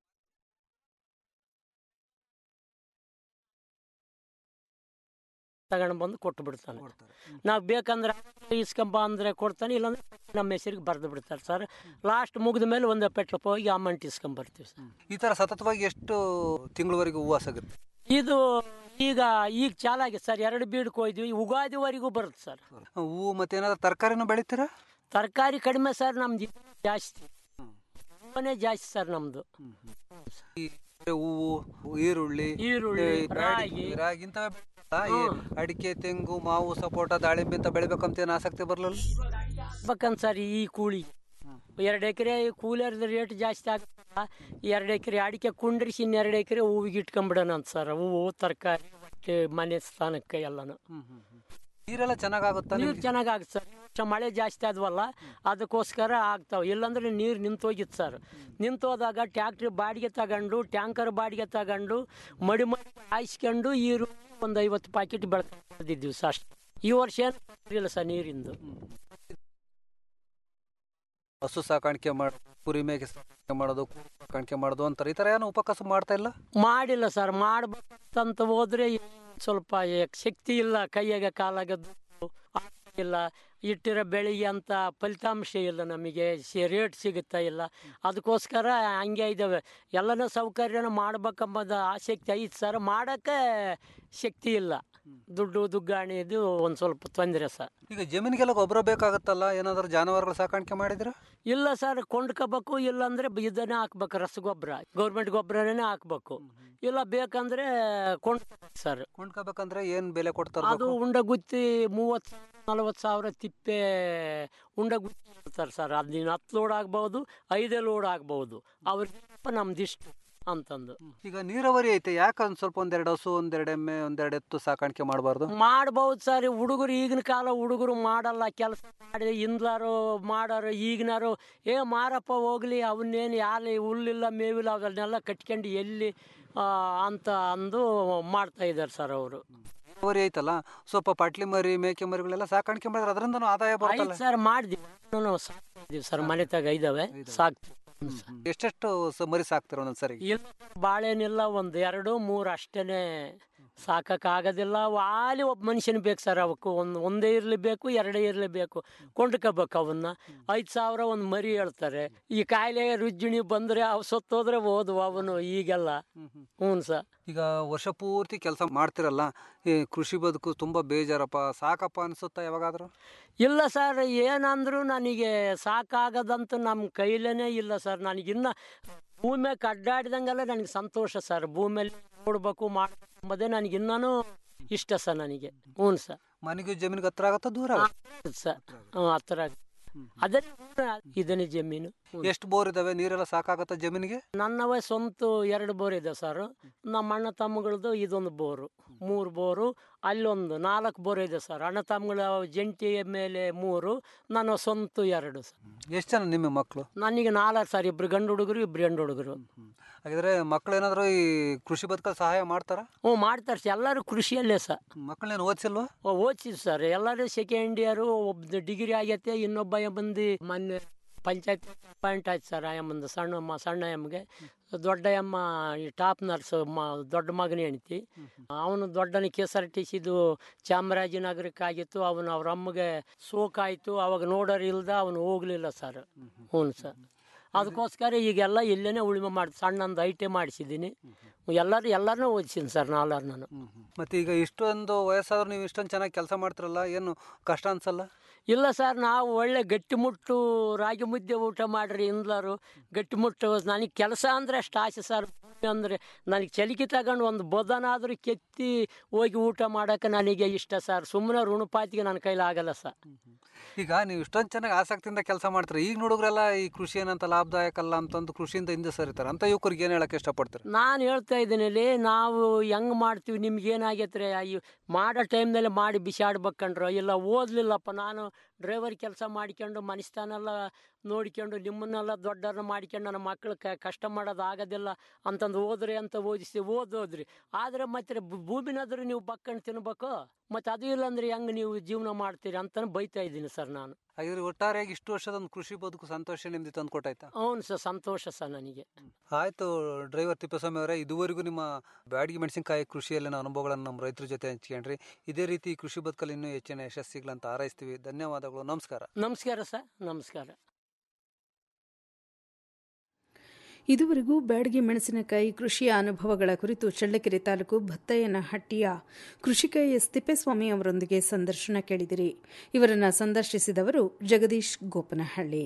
ತಗೊಂಡು ಬಂದು ಕೊಟ್ಟು ಬಿಡ್ತಾನೆ ನಾವು ಬೇಕಂದ್ರೆ ಇಸ್ಕೊಂಬ ಅಂದ್ರೆ ಕೊಡ್ತಾನೆ ಇಲ್ಲಾಂದ್ರೆ ನಮ್ಮ ಹೆಸರಿಗೆ ಬರೆದು ಬಿಡ್ತಾರೆ ಸರ್ ಲಾಸ್ಟ್ ಮುಗಿದ ಮೇಲೆ ಒಂದು ಪೆಟ್ರೋಲ್ ಹೋಗಿ ಅಮೌಂಟ್ ಇಸ್ಕೊಂಬರ್ತೀವಿ ಸರ್ ಈ ತರ ಸತತವಾಗಿ ಎಷ್ಟು ತಿಂಗಳವರೆಗೂ ಹೂವು ಸಿಗುತ್ತೆ ಇದು ಈಗ ಈಗ ಚಾಲಾಗಿದೆ ಸರ್ ಎರಡು ಬೀಡ್ಗೆ ಹೋಯ್ದ್ವಿ ಉಗಾದಿವರೆಗೂ ಬರುತ್ತೆ ಸರ್ ಹೂವು ಮತ್ತೆ ಏನಾದ್ರು ತರಕಾರಿನೂ ಬೆಳಿತೀರಾ ತರಕಾರಿ ಕಡಿಮೆ ಸರ್ ನಮ್ದು ಜಾಸ್ತಿ ಹೂವನೇ ಜಾಸ್ತಿ ಸರ್ ನಮ್ದು ಈ ಹೂವು ಈರುಳ್ಳಿ ಈರುಳ್ಳಿ, ಈ ಬ್ಯಾಡಗಿ, ರಾಗಿ. ರಾಗಿ ಇಂಥವೇ ಬೆಳಿತೀರಾ? ಈ ಅಡಿಕೆ ತೆಂಗು ಮಾವು ಸಪೋಟ ದಾಳಿಂಬೆ ಅಂತ ಬೆಳಿಬೇಕಂತ ಏನು ಆಸಕ್ತಿ ಬರ್ಲಿಲ್ಲ ಬೇಕಂತ ಸರ್ ಈ ಕೂಲಿ ಎರಡು ಎಕರೆ ಕೂಲಿಯರ್ದ ರೇಟ್ ಜಾಸ್ತಿ ಆಗ್ತದ ಎರಡು ಎಕರೆ ಅಡಿಕೆ ಕುಂಡ್ರಿಸಿ ಇನ್ನೆರಡು ಎಕರೆ ಹೂವಿಗೆ ಇಟ್ಕೊಂಬಿಡೋಣ ಅಂತ ಸರ್ ಹೂವು ತರಕಾರಿ ಒಟ್ಟು ಮನೆ ಸ್ಥಾನಕ್ಕೆ ಎಲ್ಲಾನು ನೀರೆಲ್ಲ ಚೆನ್ನಾಗಾಗುತ್ತಾ ನೀರು ಚೆನ್ನಾಗಿ ಆಗುತ್ತೆ ಸರ್ ಈ ವರ್ಷ ಮಳೆ ಜಾಸ್ತಿ ಆದ್ವಲ್ಲ ಅದಕ್ಕೋಸ್ಕರ ಆಗ್ತಾವೆ ಇಲ್ಲಾಂದ್ರೆ ನೀರು ನಿಂತೋಗಿತ್ತು ಸರ್ ನಿಂತೋದಾಗ ಟ್ಯಾಕ್ಟ್ರಿ ಬಾಡಿಗೆ ತಗೊಂಡು ಟ್ಯಾಂಕರ್ ಬಾಡಿಗೆ ತಗೊಂಡು ಮಡಿ ಮಡಿ ಹಾಯಿಸ್ಕೊಂಡು ಈರು ಒಂದು ಐವತ್ತು ಪ್ಯಾಕೆಟ್ ಬೆಳ್ಕೊಂಡಿದ್ದೀವಿ ಸರ್ ಅಷ್ಟೇ ಈ ವರ್ಷ ಏನು ಇಲ್ಲ ಸರ್ ನೀರಿಂದು ಹಸು ಸಾಕಾಣಿಕೆ ಮಾಡೋದು ಕುರಿ ಮೇಕೆ ಸಾಕಾಣಿಕೆ ಮಾಡೋದು ಕುರಿ ಸಾಕಾಣಿಕೆ ಮಾಡೋದು ಅಂತಾರೆ ಈ ತರ ಏನು ಉಪಕಸು ಮಾಡ್ತಾ ಇಲ್ಲ ಮಾಡಿಲ್ಲ ಸರ್ ಮಾಡ್ಬೇಕಂತ ಹೋದ್ರೆ ಸ್ವಲ್ಪ ಏ- ಶಕ್ತಿ ಇಲ್ಲ ಕೈಯಾಗ ಕಾಲಾಗ ದುಡ್ಡು ಇಲ್ಲ ಇಟ್ಟಿರೋ ಬೆಳೆಗೆ ಅಂತ ಫಲಿತಾಂಶ ಇಲ್ಲ ನಮಗೆ ರೇಟ್ ಸಿಗುತ್ತಾ ಇಲ್ಲ ಅದಕ್ಕೋಸ್ಕರ ಹಂಗೆ ಇದ್ದಾವೆ ಎಲ್ಲನೂ ಸೌಕರ್ಯನ ಮಾಡ್ಬೇಕಂಬುದು ಆಸಕ್ತಿ ಐತೆ ಸರ್ ಮಾಡೋಕ್ಕೆ ಶಕ್ತಿ ಇಲ್ಲ ದುಡ್ಡು ದುಗ್ಗಾಣಿ ಇದು ಒಂದು ಸ್ವಲ್ಪ ತೊಂದರೆ ಸರ್ ಈಗ ಜಮೀನಿಗೆಲ್ಲ ಗೊಬ್ಬರ ಬೇಕಾಗತ್ತಲ್ಲ ಏನಾದ್ರು ಜಾನುವಾರುಗಳು ಸಾಕಾಣಿಕೆ ಮಾಡಿದ್ರ ಇಲ್ಲ ಸರ್ ಕೊಂಡ್ಕೋಬೇಕು ಇಲ್ಲಾಂದ್ರೆ ಬ- ಇದನ್ನೇ ಹಾಕ್ಬೇಕು ರಸಗೊಬ್ಬರ ಗೌರ್ಮೆಂಟ್ ಗೊಬ್ಬರನೇ ಹಾಕ್ಬೇಕು ಇಲ್ಲ ಬೇಕಂದ್ರೆ ಕೊಂಡ್ ಸರ್ ಕೊಂಡ್ಕೋಬೇಕಂದ್ರೆ ಏನ್ ಬೆಲೆ ಕೊಡ್ತಾರ ಅದು ಉಂಡ ಗುತ್ತಿ ಮೂವತ್ತು ನಲವತ್ತು ಸಾವಿರ ತಿಪ್ಪೆ ಉಂಡ ಗುತ್ತಿ ಹೇಳ್ತಾರೆ ಸರ್ ಅದಿನ ಹತ್ತು ಲೋಡ್ ಆಗ್ಬಹುದು ಐದೇ ಲೋಡ್ ಆಗ್ಬಹುದು ಅವ್ರಿಗೆ ನಮ್ದಿಷ್ಟು ಅಂತಂದು ಈಗ ನೀರಾವರಿ ಐತೆ ಯಾಕೆ ಒಂದ್ ಸ್ವಲ್ಪ ಒಂದೆರಡು ಹಸು ಒಂದೆರಡು ಎಮ್ಮೆ ಒಂದೆರಡು ಎತ್ತು ಸಾಕಾಣಿಕೆ ಮಾಡಬಾರ್ದು ಮಾಡ್ಬೋದು ಸರ್ ಹುಡುಗರು ಈಗಿನ ಕಾಲ ಹುಡುಗರು ಮಾಡಲ್ಲ ಕೆಲಸ ಮಾಡಿ ಹಿಂದ್ಲಾರು ಮಾಡೋರು ಈಗಿನಾರು ಏ ಮಾರಪ್ಪ ಹೋಗ್ಲಿ ಅವನ್ನೇನು ಯಾರು ಹುಲ್ಲಿಲ್ಲ ಮೇವಿಲ್ಲ ಅವನ್ನೆಲ್ಲ ಕಟ್ಕೊಂಡು ಎಲ್ಲಿ ಆ, ಅಂತ ಅಂದು ಮಾಡ್ತಾ ಇದ್ದಾರೆ ಸರ್ ಅವರು ನೀರಾವರಿ ಐತಲ್ಲ ಸ್ವಲ್ಪ ಪಟ್ಲಿ ಮರಿ ಮೇಕೆ ಮರಿಗಳೆಲ್ಲ ಸಾಕಾಣಿಕೆ ಮಾಡಿದ್ರೆ ಅದರಿಂದ ಆದಾಯ ಬರ್ತಲ್ಲ ಆಯ್ತು ಸರ್ ಮಾಡಿದ್ವಿ ನಾವು ಸಾಕ್ತಿದ್ದೀವಿ ಸರ್ ಮನೆ ತಗ ಇದಾವೆ ಸಾಕ್ತೀವಿ ಎಷ್ಟೆಷ್ಟು ಸ- ಮರಿ ಸಾಕ್ತಿರ ಒಂದೊಂದ್ಸರಿ ಇಲ್ಲ ಬಾಳೆನಿಲ್ಲ ಒಂದು ಎರಡು ಮೂರು ಅಷ್ಟೇನೆ ಸಾಕಾಗೋದಿಲ್ಲ ವಾಲಿ ಒಬ್ಬ ಮನುಷ್ಯನ ಬೇಕು ಸರ್ ಅವಕ್ಕೆ ಒಂದು ಒಂದೇ ಇರಲಿ ಬೇಕು ಎರಡೇ ಇರಲಿ ಬೇಕು ಕೊಂಡ್ಕೋಬೇಕು ಅವನ್ನ ಐದು ಸಾವಿರ ಒಂದು ಮರಿ ಹೇಳ್ತಾರೆ ಈ ಕಾಯಿಲೆ ರುಜ್ಜಿಣಿ ಬಂದರೆ ಅವು ಸತ್ತೋದ್ರೆ ಹೋದ್ವು ಅವನು ಈಗೆಲ್ಲ ಹ್ಞೂ ಸರ್ ಈಗ ವರ್ಷ ಪೂರ್ತಿ ಕೆಲಸ ಮಾಡ್ತಿರಲ್ಲ ಈ ಕೃಷಿ ಬದುಕು ತುಂಬಾ ಬೇಜಾರಪ್ಪ ಸಾಕಪ್ಪ ಅನ್ಸುತ್ತಾ ಯಾವಾಗಾದ್ರೂ ಇಲ್ಲ ಸರ್ ಏನಂದ್ರು ನನಗೆ ಸಾಕಾಗದಂತೂ ನಮ್ಮ ಕೈಲೇನೇ ಇಲ್ಲ ಸರ್ ನನಗಿನ್ನ ಭೂಮಿ ಅಡ್ಡಾಡಿದಂಗೆಲ್ಲ ನನಗೆ ಸಂತೋಷ ಸರ್ ಭೂಮಿಯಲ್ಲಿ ನೋಡ್ಬೇಕು ಮಾಡ್ಬೇಕು ಎಂಬುದೇ ನನಗೆ ಇನ್ನೂ ಇಷ್ಟ ಸರ್ ನನಗೆ ಹ್ಞೂ ಸರ್ ಮನೆಗೂ ಜಮೀನಿಗೆ ಹತ್ರ ಆಗತ್ತಾ ದೂರ ಆಗತ್ತಾ? ಸರ್ ಹ್ಞೂ ಹತ್ರ ಅದೇ ಇದನ್ನೇ ಜಮೀನು ಎಷ್ಟು ಬೋರ್ ಇದಾವೆ ನೀರೆಲ್ಲ ಸಾಕಾಗತ್ತಾ ಜಮೀನಿಗೆ ನನ್ನವೇ ಸ್ವಂತ ಎರಡು ಬೋರ್ ಇದೆ ಸರ್ ನಮ್ಮ ಅಣ್ಣ ತಮ್ಮಗಳದ್ದು ಇದೊಂದು ಬೋರು ಮೂರು ಬೋರು ಅಲ್ಲೊಂದು ನಾಲ್ಕು ಬೋರ್ ಇದೆ ಸರ್ ಅಣ್ಣ ತಮ್ಮಗಳ ಜಂಟಿ ಮೇಲೆ ಮೂರು ನನ್ನ ಸ್ವಂತ ಎರಡು ಸರ್ ಎಷ್ಟು ಜನ ನಿಮ್ಮ ಮಕ್ಕಳು ನನಗೆ ನಾಲ್ಕು ಸರ್ ಇಬ್ರು ಗಂಡು ಹುಡುಗರು ಇಬ್ರು ಹೆಣ್ಣು ಹುಡುಗರು ಹಾಗಿದ್ರೆ ಮಕ್ಳು ಏನಾದ್ರು ಈ ಕೃಷಿ ಬದುಕಲ್ಲಿ ಸಹಾಯ ಮಾಡ್ತಾರ ಹ್ಞೂ ಮಾಡ್ತಾರೆ ಸರ್ ಎಲ್ಲರೂ ಕೃಷಿಯಲ್ಲೇ ಸರ್ ಮಕ್ಕಳೇನು ಓದಿಸಿಲ್ವಾ ಓದಿಸಿದ್ ಸರ್ ಎಲ್ಲರೂ ಸೆಕೆಂಡ್ ಇಯರು ಒಬ್ಬ ಡಿಗ್ರಿ ಆಗೈತೆ ಇನ್ನೊಬ್ಬ ಮಂದಿ ಮೊನ್ನೆ ಪಂಚಾಯತ್ ಪಾಯಿಂಟ್ ಆಯ್ತು ಸರ್ ಆಯಮ್ಮಂದು ಸಣ್ಣ ಮ ಸಣ್ಣ ಎಮ್ಮಗೆ ದೊಡ್ಡ ಎಮ್ಮ ಈ ಟಾಪ್ ನರ್ಸ್ ಮ ದೊಡ್ಡ ಮಗನ ಹೆಂಡ್ತಿ ಅವನು ದೊಡ್ಡನ K S R T C ಚಾಮರಾಜನಗರಕ್ಕಾಗಿತ್ತು ಅವನು ಅವ್ರ ಅಮ್ಮಗೆ ಸೋಕಾಯ್ತು ಅವಾಗ ನೋಡೋರು ಇಲ್ದ ಅವನು ಹೋಗ್ಲಿಲ್ಲ ಸರ್ ಹ್ಞೂ ಸರ್ ಅದಕ್ಕೋಸ್ಕರ ಈಗೆಲ್ಲ ಇಲ್ಲೇನೆ ಉಳುಮೆ ಮಾಡಿ ಸಣ್ಣಂದು ಐಟೆ ಮಾಡಿಸಿದ್ದೀನಿ ಎಲ್ಲರೂ ಎಲ್ಲರನ್ನೂ ಓದಿಸಿನಿ ಸರ್ ನಾಲ್ವರು ನಾನು ಮತ್ತೆ ಈಗ ಇಷ್ಟೊಂದು ವಯಸ್ಸಾದ್ರು ನೀವು ಇಷ್ಟೊಂದು ಚೆನ್ನಾಗಿ ಕೆಲಸ ಮಾಡ್ತಿರಲ್ಲ ಏನು ಕಷ್ಟ ಅನ್ಸಲ್ಲ ಇಲ್ಲ ಸರ್ ನಾವು ಒಳ್ಳೆ ಗಟ್ಟಿಮುಟ್ಟು ರಾಗಿ ಮುದ್ದೆ ಊಟ ಮಾಡ್ರಿ ಇಂದ್ಲರು ಗಟ್ಟಿಮುಟ್ಟು ನನಗೆ ಕೆಲಸ ಅಂದರೆ ಅಷ್ಟು ಆಸೆ ಸರ್ ಅಂದರೆ ನನಗೆ ಚಲಿಕೆ ತಗೊಂಡು ಒಂದು ಬದನಾದರೂ ಕೆತ್ತಿ ಹೋಗಿ ಊಟ ಮಾಡೋಕೆ ನನಗೆ ಇಷ್ಟ ಸರ್ ಸುಮ್ಮನೆ ಋಣಪಾತಿಗೆ ನನ್ನ ಕೈಲಿ ಆಗಲ್ಲ ಸರ್ ಈಗ ನೀವು ಇಷ್ಟೊಂದು ಚೆನ್ನಾಗಿ ಆಸಕ್ತಿಯಿಂದ ಕೆಲಸ ಮಾಡ್ತೀರಿ ಈಗ ನೋಡಿದ್ರೆಲ್ಲ ಈ ಕೃಷಿ ಏನಂತ ಲಾಭದಾಯಕ ಅಲ್ಲ ಅಂತಂದು ಕೃಷಿಯಿಂದ ಹಿಂದೆ ಸರಿತಾರೆ ಅಂತ ಯುವಕರಿಗೆ ಏನು ಹೇಳಕ್ಕೆ ಇಷ್ಟಪಡ್ತೀರಿ ನಾನು ಹೇಳ್ತಾ ಇದ್ದೀನಿ ಇಲ್ಲಿ ನಾವು ಹೆಂಗೆ ಮಾಡ್ತೀವಿ ನಿಮ್ಗೆ ಏನಾಗೈತ್ರಿ ಈ ಮಾಡೋ ಟೈಮ್ನಲ್ಲಿ ಮಾಡಿ ಬಿಸಾಡ್ಬೇಕಂಡ್ರು ಇಲ್ಲ ಓದಲಿಲ್ಲಪ್ಪ ನಾನು ಡ್ರೈವರ್ ಕೆಲಸ ಮಾಡ್ಕೊಂಡು ಮನಸ್ತಾನೆಲ್ಲ ನೋಡ್ಕೊಂಡು ನಿಮ್ಮನ್ನೆಲ್ಲ ದೊಡ್ಡವ್ರನ್ನ ಮಾಡ್ಕೊಂಡು ನನ್ನ ಮಕ್ಳು ಕಷ್ಟ ಮಾಡೋದು ಆಗೋದಿಲ್ಲ ಅಂತಂದು ಓದ್ರಿ ಅಂತ ಓದಿಸಿ ಓದೋದ್ರಿ ಆದರೆ ಮತ್ತೆ ಭೂ- ಭೂಮಿನಾದ್ರೂ ನೀವು ಬಕ್ಕಂಡು ತಿನ್ಬೇಕು ಮತ್ತು ಅದು ಇಲ್ಲ ಅಂದ್ರೆ ಹೆಂಗೆ ನೀವು ಜೀವನ ಮಾಡ್ತೀರಿ ಅಂತ ಬೈತಾ ಇದ್ದೀನಿ ಸರ್ ನಾನು ಹಾಗಿದ್ರೆ ಒಟ್ಟಾರೆಯಾಗಿ ಇಷ್ಟು ವರ್ಷದ ಒಂದು ಕೃಷಿ ಬದುಕು ಸಂತೋಷ ನಿಮ್ದು ತಂದು ಕೊಟ್ಟಾಯ್ತಾ అవును ಸರ್ ಸಂತೋಷ ಸರ್ ನನಗೆ ಆಯ್ತು ಡ್ರೈವರ್ ತಿಪ್ಪಸ್ವಾಮಿ ಅವರೇ ಇದುವರೆಗೂ ನಿಮ್ಮ ಬ್ಯಾಡಗಿ ಮೆಣಸಿನಕಾಯಿ ಕೃಷಿಯಲ್ಲಿನ ಅನುಭವಗಳನ್ನು ನಮ್ಮ ರೈತರ ಜೊತೆ ಹಂಚ್ಕೊಂಡ್ರಿ ಇದೇ ರೀತಿ ಈ ಕೃಷಿ ಬದುಕಲ್ಲಿ ಇನ್ನೂ ಹೆಚ್ಚಿನ ಯಶಸ್ಸಿಗಳಂತ ಹಾರೈಸ್ತೀವಿ ಧನ್ಯವಾದಗಳು ನಮಸ್ಕಾರ ನಮಸ್ಕಾರ ಸರ್ ನಮಸ್ಕಾರ ಇದುವರೆಗೂ ಬ್ಯಾಡಗಿ ಮೆಣಸಿನಕಾಯಿ ಕೃಷಿಯ ಅನುಭವಗಳ ಕುರಿತು ಚಳ್ಳಕೆರೆ ತಾಲೂಕು ಭತ್ತಯ್ಯನಹಟ್ಟಿಯ ಕೃಷಿಕ ಎಸ್ ತಿಪ್ಪೇಸ್ವಾಮಿ ಅವರೊಂದಿಗೆ ಸಂದರ್ಶನ ಕೇಳಿದಿರಿ ಇವರನ್ನು ಸಂದರ್ಶಿಸಿದವರು ಜಗದೀಶ್ ಗೋಪನಹಳ್ಳಿ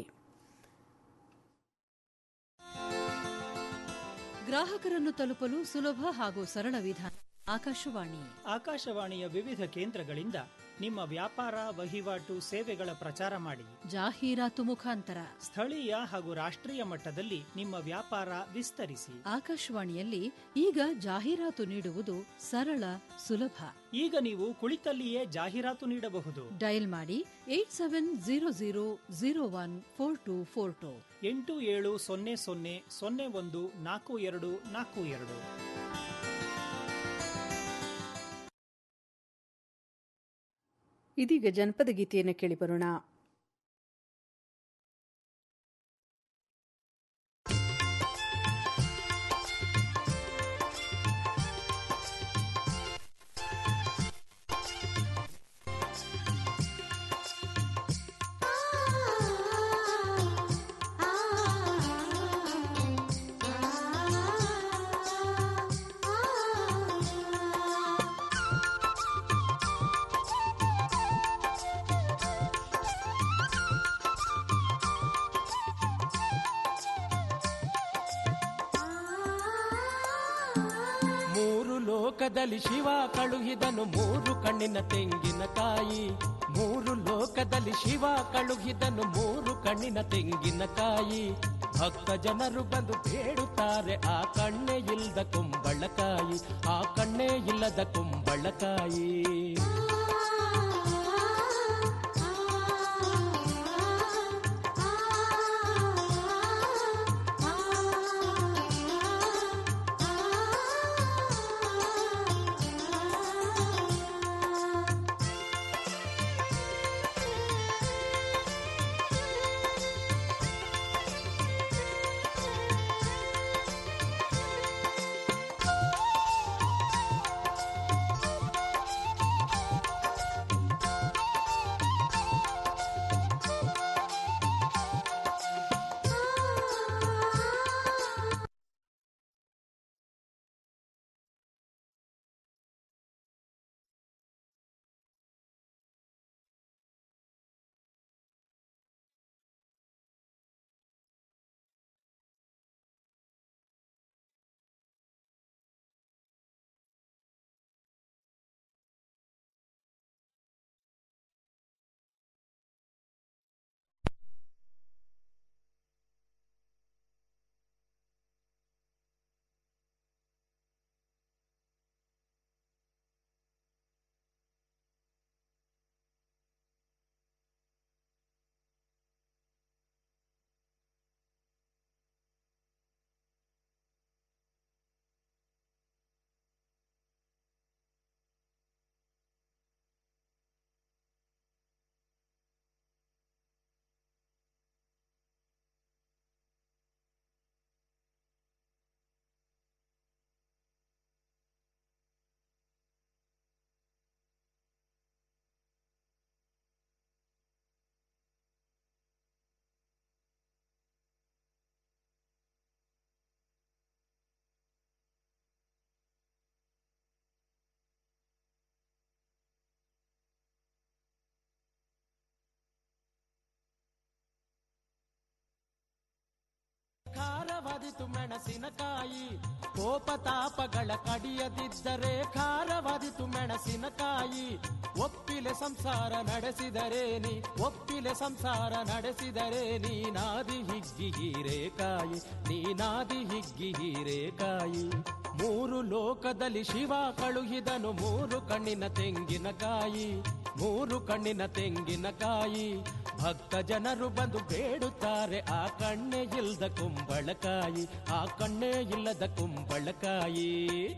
ಗ್ರಾಹಕರನ್ನು ತಲುಪಲು ಸುಲಭ ಹಾಗೂ ಸರಳ ವಿಧಾನ ಆಕಾಶವಾಣಿ ಆಕಾಶವಾಣಿಯ ವಿವಿಧ ಕೇಂದ್ರಗಳಿಂದ ನಿಮ್ಮ ವ್ಯಾಪಾರ ವಹಿವಾಟು ಸೇವೆಗಳ ಪ್ರಚಾರ ಮಾಡಿ ಜಾಹೀರಾತು ಮುಖಾಂತರ ಸ್ಥಳೀಯ ಹಾಗೂ ರಾಷ್ಟ್ರೀಯ ಮಟ್ಟದಲ್ಲಿ ನಿಮ್ಮ ವ್ಯಾಪಾರ ವಿಸ್ತರಿಸಿ ಆಕಾಶವಾಣಿಯಲ್ಲಿ ಈಗ ಜಾಹೀರಾತು ನೀಡುವುದು ಸರಳ ಸುಲಭ ಈಗ ನೀವು ಕುಳಿತಲ್ಲಿಯೇ ಜಾಹೀರಾತು ನೀಡಬಹುದು ಡಯಲ್ ಮಾಡಿ eight seven zero zero zero one four two four two ಎಂಟು ಏಳು ಸೊನ್ನೆ ಸೊನ್ನೆ ಸೊನ್ನೆ ಒಂದು ನಾಲ್ಕು ಎರಡು ನಾಲ್ಕು ಎರಡು ಇದೀಗ ಜನಪದ ಗೀತೆಯನ್ನು ಕೇಳಿಬರೋಣ ಮೂರು ಲೋಕದಲ್ಲಿ ಶಿವ ಕಳುಹಿದನು ಮೂರು ಕಣ್ಣಿನ ತೆಂಗಿನಕಾಯಿ ಮೂರು ಲೋಕದಲ್ಲಿ ಶಿವ ಕಳುಹಿದನು ಮೂರು ಕಣ್ಣಿನ ತೆಂಗಿನಕಾಯಿ ಭಕ್ತ ಜನರು ಬಂದು ಬೇಡುತ್ತಾರೆ ಆ ಕಣ್ಣೇ ಇಲ್ಲದ ಕುಂಬಳಕಾಯಿ ಆ ಕಣ್ಣೇ ಇಲ್ಲದ ಕುಂಬಳಕಾಯಿ ಖಾರವಾದಿತು ಮೆಣಸಿನಕಾಯಿ ಕೋಪ ತಾಪಗಳ ಕಡಿಯದಿದ್ದರೆ ಖಾರವಾದಿತು ಮೆಣಸಿನಕಾಯಿ ಒಪ್ಪಿಲೆ ಸಂಸಾರ ನಡೆಸಿದರೆ ನೀ ಒಪ್ಪಿಲೆ ಸಂಸಾರ ನಡೆಸಿದರೆ ನೀನಾದಿ ಹಿಗ್ಗಿ ಹೀರೇಕಾಯಿ ನೀನಾದಿ ಹಿಗ್ಗಿ ಹೀರೇಕಾಯಿ ಮೂರು ಲೋಕದಲ್ಲಿ ಶಿವ ಕಳುಹಿದನು ಮೂರು ಕಣ್ಣಿನ ತೆಂಗಿನಕಾಯಿ ಮೂರು ಕಣ್ಣಿನ ತೆಂಗಿನಕಾಯಿ ಭಕ್ತ ಜನರು ಬಂದು ಬೇಡುತ್ತಾರೆ ಆ ಕಣ್ಣೇ ಇಲ್ಲದ ಕುಂಬಳಕಾಯಿ ಆ ಕಣ್ಣೇ ಇಲ್ಲದ ಕುಂಬಳಕಾಯಿ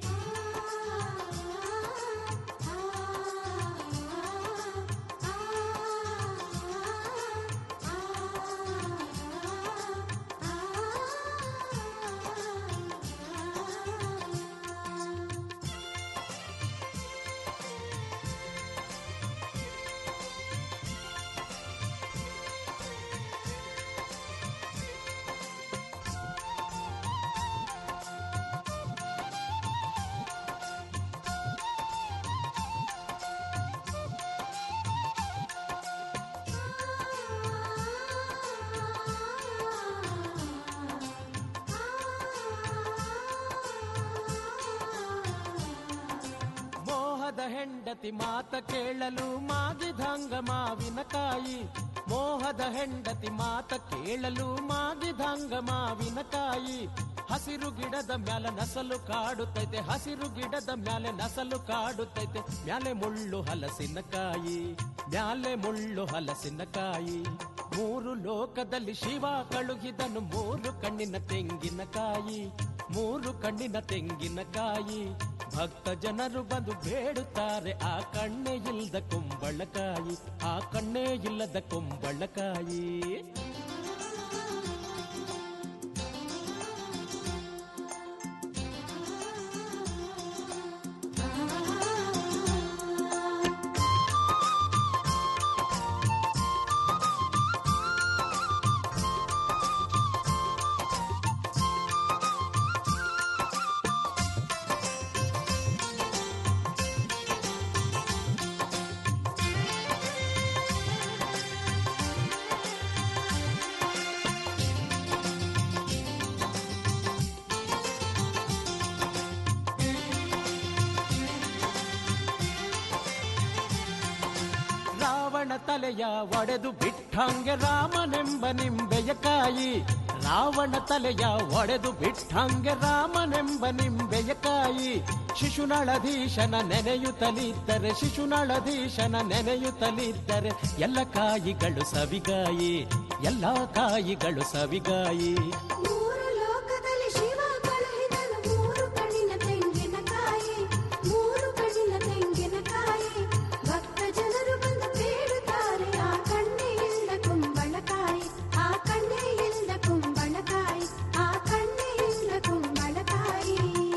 ಮೋಹದ ಹೆಂಡತಿ ಮಾತ ಕೇಳಲು ಮಾಗಿದಂಗ ಮಾವಿನಕಾಯಿ ಮೋಹದ ಹೆಂಡತಿ ಮಾತ ಕೇಳಲು ಮಾಗಿದಂಗ ಮಾವಿನಕಾಯಿ ಹಸಿರು ಗಿಡದ ಮ್ಯಾಲ ನಸಲು ಕಾಡುತ್ತೈತೆ ಹಸಿರು ಗಿಡದ ಮ್ಯಾಲೆ ನಸಲು ಕಾಡುತ್ತೈತೆ ಮ್ಯಾಲೆ ಮುಳ್ಳು ಹಲಸಿನಕಾಯಿ ಮ್ಯಾಲೆ ಮುಳ್ಳು ಹಲಸಿನಕಾಯಿ ಮೂರು ಲೋಕದಲ್ಲಿ ಶಿವ ಕಳುಹಿದನು ಮೂರು ಕಣ್ಣಿನ ತೆಂಗಿನಕಾಯಿ ಮೂರು ಕಣ್ಣಿನ ತೆಂಗಿನಕಾಯಿ ಭಕ್ತ ಜನರು ಬಂದು ಬೇಡುತ್ತಾರೆ ಆ ಕಣ್ಣೇ ಇಲ್ಲದ ಕುಂಬಳಕಾಯಿ ಆ ಕಣ್ಣೇ ಇಲ್ಲದ ಕುಂಬಳಕಾಯಿ ರಾವಣ ತಲೆಯ ಒಡೆದು ಬಿಟ್ಟಂಗೆ ರಾಮನೆಂಬ ನಿಂಬೆಯ ಕಾಯಿ ರಾವಣ ತಲೆಯ ಒಡೆದು ಬಿಟ್ಟಂಗೆ ರಾಮನೆಂಬ ನಿಂಬೆಯ ಕಾಯಿ ಶಿಶುನಳಧೀಶನ ನೆನೆಯುತ್ತಲಿದ್ದರೆ ಶಿಶುನಳಧೀಶನ ನೆನೆಯುತ್ತಲಿದ್ದರೆ ಎಲ್ಲ ಕಾಯಿಗಳು ಸವಿಗಾಯಿ ಎಲ್ಲ ಕಾಯಿಗಳು ಸವಿಗಾಯಿ ಮೂರು ಲೋಕದಲ್ಲಿ ಶಿವ ಕಳುಹಿದನು ಮೂರು ಕಣ್ಣಿನ ತೆಂಗಿನಕಾಯಿ ಮೂರು ಕಣ್ಣಿನ ತೆಂಗಿನಕಾಯಿ ಭಕ್ತ ಜನರು ಬಂದು ಬೇಡುತ್ತಾರೆ ಆ ಕಣ್ಣೇ ಇಲ್ಲದ ಕುಂಬಳಕಾಯಿ ಆ ಕಣ್ಣೇ ಇಲ್ಲದ ಕುಂಬಳಕಾಯಿ ಆ ಕಣ್ಣೇ ಇಲ್ಲದ ಕುಂಬಳಕಾಯಿ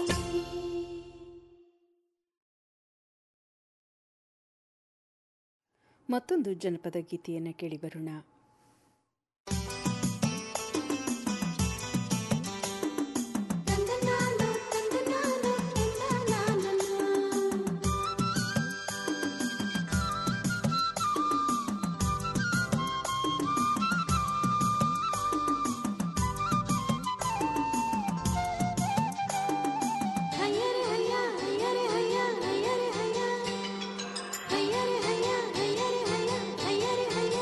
ಮತ್ತೊಂದು ಜನಪದ ಗೀತೆಯನ್ನು ಕೇಳಿ ಬರೋಣ ಹಯ್ಯರೆ ಹಯ್ಯ ಹಯ್ಯರೆ ಹಯ್ಯ ಹಯ್ಯರೆ ಹಯ್ಯ ಹಯ್ಯರೆ ಹಯ್ಯ ಹಯ್ಯರೆ ಹಯ್ಯ ಹಯ್ಯರೆ ಹಯ್ಯ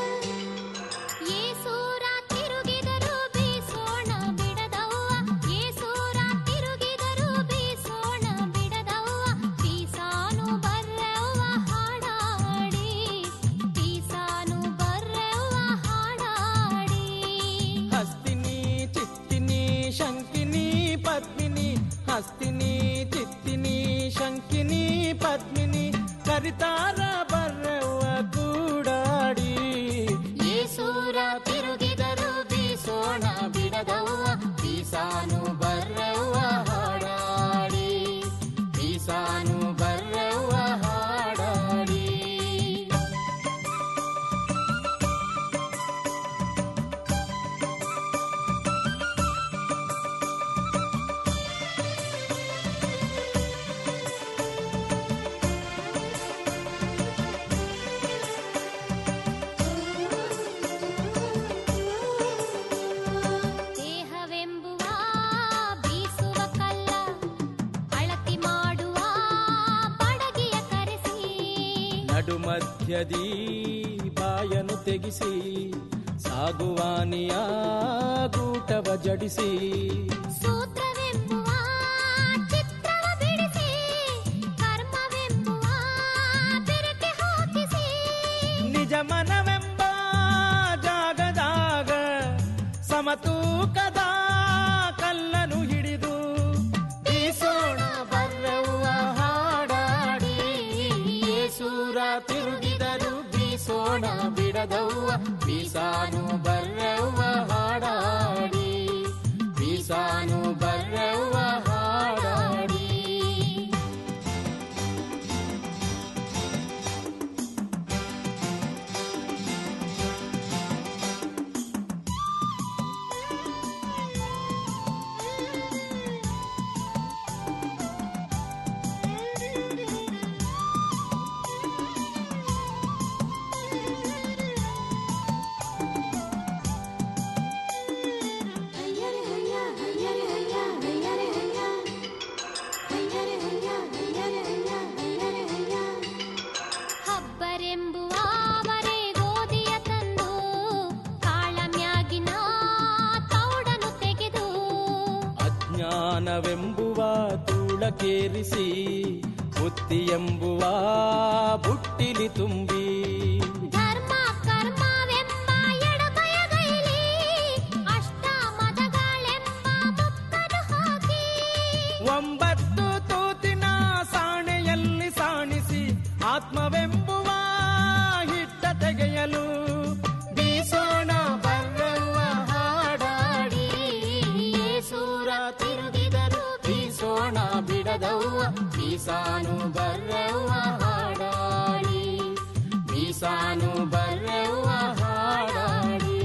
ಏಸೂರ ತಿರುಗಿದರು ಬೀಸೋಣ ಬಿಡದವ್ವ ಏಸೂರ ತಿರುಗಿದರು ಬೀಸೋಣ ಬಿಡದವ್ವ ಬೀಸಾನು ಬರ್ರವ್ವ ಹಾಡಾಡಿ ಬೀಸಾನು ಬರ್ರವ್ವ ಹಾಡಾಡಿ ಹಸ್ತಿನಿ ಚಿತ್ತಿನಿ ಶಂಕಿನಿ ಪದ್ಮಿನಿ ಹಸ್ತಿನಿ ಚಿತ್ತಿನಿ ಶಂಕಿನಿ ಪದ್ಮಿನಿ ಕರಿತಾರ ಬರ್ರವ್ವ ಕೂಡಾಡಿ ಏಸೂರ ತಿರುಗಿದರು ಬೀಸೋಣ ಬಿಡದವ್ವ ಬೀಸಾನು ಬರ್ರವ್ವ ಹಾಡಾಡಿ ಬೀಸಾನು ಬರ್ರವ್ವ ಹಾಡಾಡಿ ಹಯ್ಯರೆ ನಡು ಮಧ್ಯದಿ ಬಾಯನು ತೆಗಿಸಿ ಸಾಗುವಾನಿಯ ಗೂಟವ ಜಡಿಸಿ ಸೂತ್ರವೆಂಬುವ ಚಿತ್ರವ ಬಿಡಿಸಿ ಕರ್ಮವೆಂಬುವ ಬೆರಕೆ ಹಾಕಿಸಿ ನಿಜ ಮನವೆಂಬ ಜಾಗದಾಗ ಸಮತೂಕದ ಕಲ್ಲನು ಹಿಡಿದು ಬೀಸೋಣ ಬರ್ರವ್ವ ಹಾಡಾಡಿ ಏಸೂರ ತಿರುಗಿದರು ಬೀಸೋಣ ಬಿಡದವ್ವ ಬೀಸಾನು ಬರ್ರವ್ವ ಹಾಡಾಡಿ ಬೀಸಾನು ಬರ್ರವ್ವ ಹಾಡಾಡಿ ಹಯ್ಯರೆ ಹಯ್ಯ ಹಯ್ಯರೆ ಹಯ್ಯ ಹಯ್ಯರೆ ಹಯ್ಯ ಹಯ್ಯರೆ ಹಯ್ಯ ಹಯ್ಯರೆ ಹಯ್ಯ ಹಯ್ಯರೆ ಹಯ್ಯ ಹಬ್ಬರೆಂಬುವ ಮರೆ ಗೋಧಿಯ ತಂದು ಕಾಳಮ್ಯಾಗಿನ ತೌಡನು ತೆಗೆದು ಅಜ್ಞಾನವೆಂಬುವ ತೂಳಕೇರಿಸಿ ಬುತ್ತಿ ಎಂಬುವ ಬುಟ್ಟಿಲಿ ತುಂಬಿ ಧರ್ಮ ಕರ್ಮವೆಂಬ ಎಡಬಯಗೈಲಿ ಅಷ್ಟ ಮದಗಳೆಂಬ ಮುಕ್ಕನು ಹಾಕಿ ಒಂಬತ್ತು ತೂತಿನ ಸಾಣೆಯಲ್ಲಿ ಸಾಣಿಸಿ ಆತ್ಮವೆಂಬುವ ಹಿಟ್ಟ ತೆಗೆಯಲು ಬೀಸೋಣ ಬರ್ರವ್ವ ಹಾಡಾಡಿ ಏಸೂರ ತಿರುಗಿದರು ಬೀಸೋಣ ಬಿಡದವ್ವ ಬೀಸಾನು ಬರ್ರವ್ವ ಹಾಡಾಡಿ ಬೀಸಾನು ಬರ್ರವ್ವ ಹಾಡಾಡಿ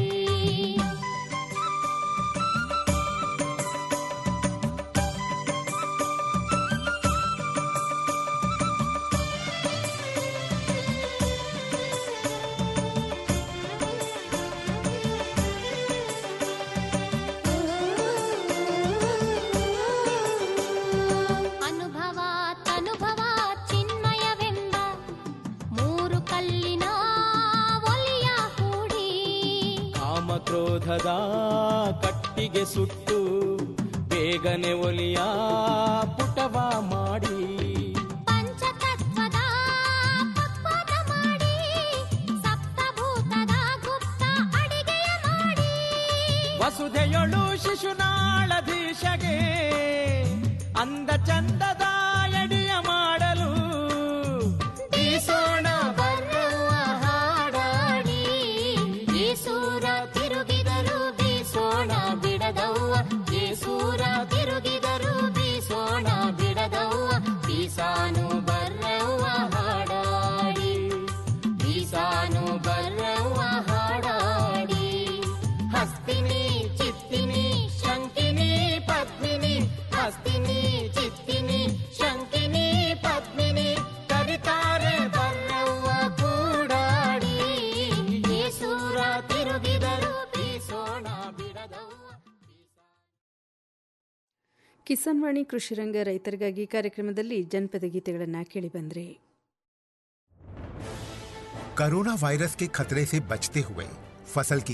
ಅನುಭವ ತನುಭವ ಚಿನ್ಮಯವೆಂಬ ಮೂರು ಕಲ್ಲಿನ ಒಲಿಯ ಹೂಡಿ ಕಾಮಕ್ರೋಧದ ಕಟ್ಟಿಗೆ ಸುಟ್ಟು ಬೇಗನೆ ಒಲಿಯ ಪುಟವ ಮಾಡಿ ಪಂಚತತ್ವದ ಪಕ್ವದ ಮಾಡಿ ಸಪ್ತಭೂತದ ಗುಪ್ತ ಅಡಿಗೆಯ ಮಾಡಿ ವಸುಧೆಯೊಳು ಶಿಶುನಾಳಧೀಶಗೆ ಅಂದ ಚಂದದ ಎಡಿಯ ಮಾಡಲು ಬೀಸೋಣ ಬರ್ರವ್ವ ಹಾಡಾಡಿ ಏಸೂರ ತಿರುಗಿದರು ಬೀಸೋಣ ಬಿಡದವ್ವ ಏಸೂರ ತಿರುಗಿದರು ಬೀಸೋಣ ಬಿಡದವ್ವ ಬೀಸಾನು ಬರ್ರವ್ವ ಹಾಡಾಡಿ ಬೀಸಾನು ಬರ್ರವ್ವ ಹಾಡಾಡಿ ಹಸ್ತಿನಿ ಚಿತ್ತಿನಿ ಶಂಕಿನಿ ಪದ್ಮಿನಿ ಹಸ್ತಿನಿ ಚಿತ್ತಿನಿ ಶಂಕಿನಿ ಪದ್ಮಿನಿ ಕರಿತಾರೆ ಬರ್ರವ್ವ ಕೂಡಾಡಿ ಏಸೂರ ತಿರುಗಿದರು ಬೀಸೋಣ ಬಿಡದವ್ವ ಕಿಸಾನ್ ವಾಣಿ ಕೃಷಿರಂಗ ರೈತರಿಗಾಗಿ ಕಾರ್ಯಕ್ರಮದಲ್ಲಿ ಜನಪದ ಗೀತೆಗಳನ್ನು ಕೇಳಿಬಂದ್ರಿ कोरोना वायरस के खतरे से बचते हुए फसल की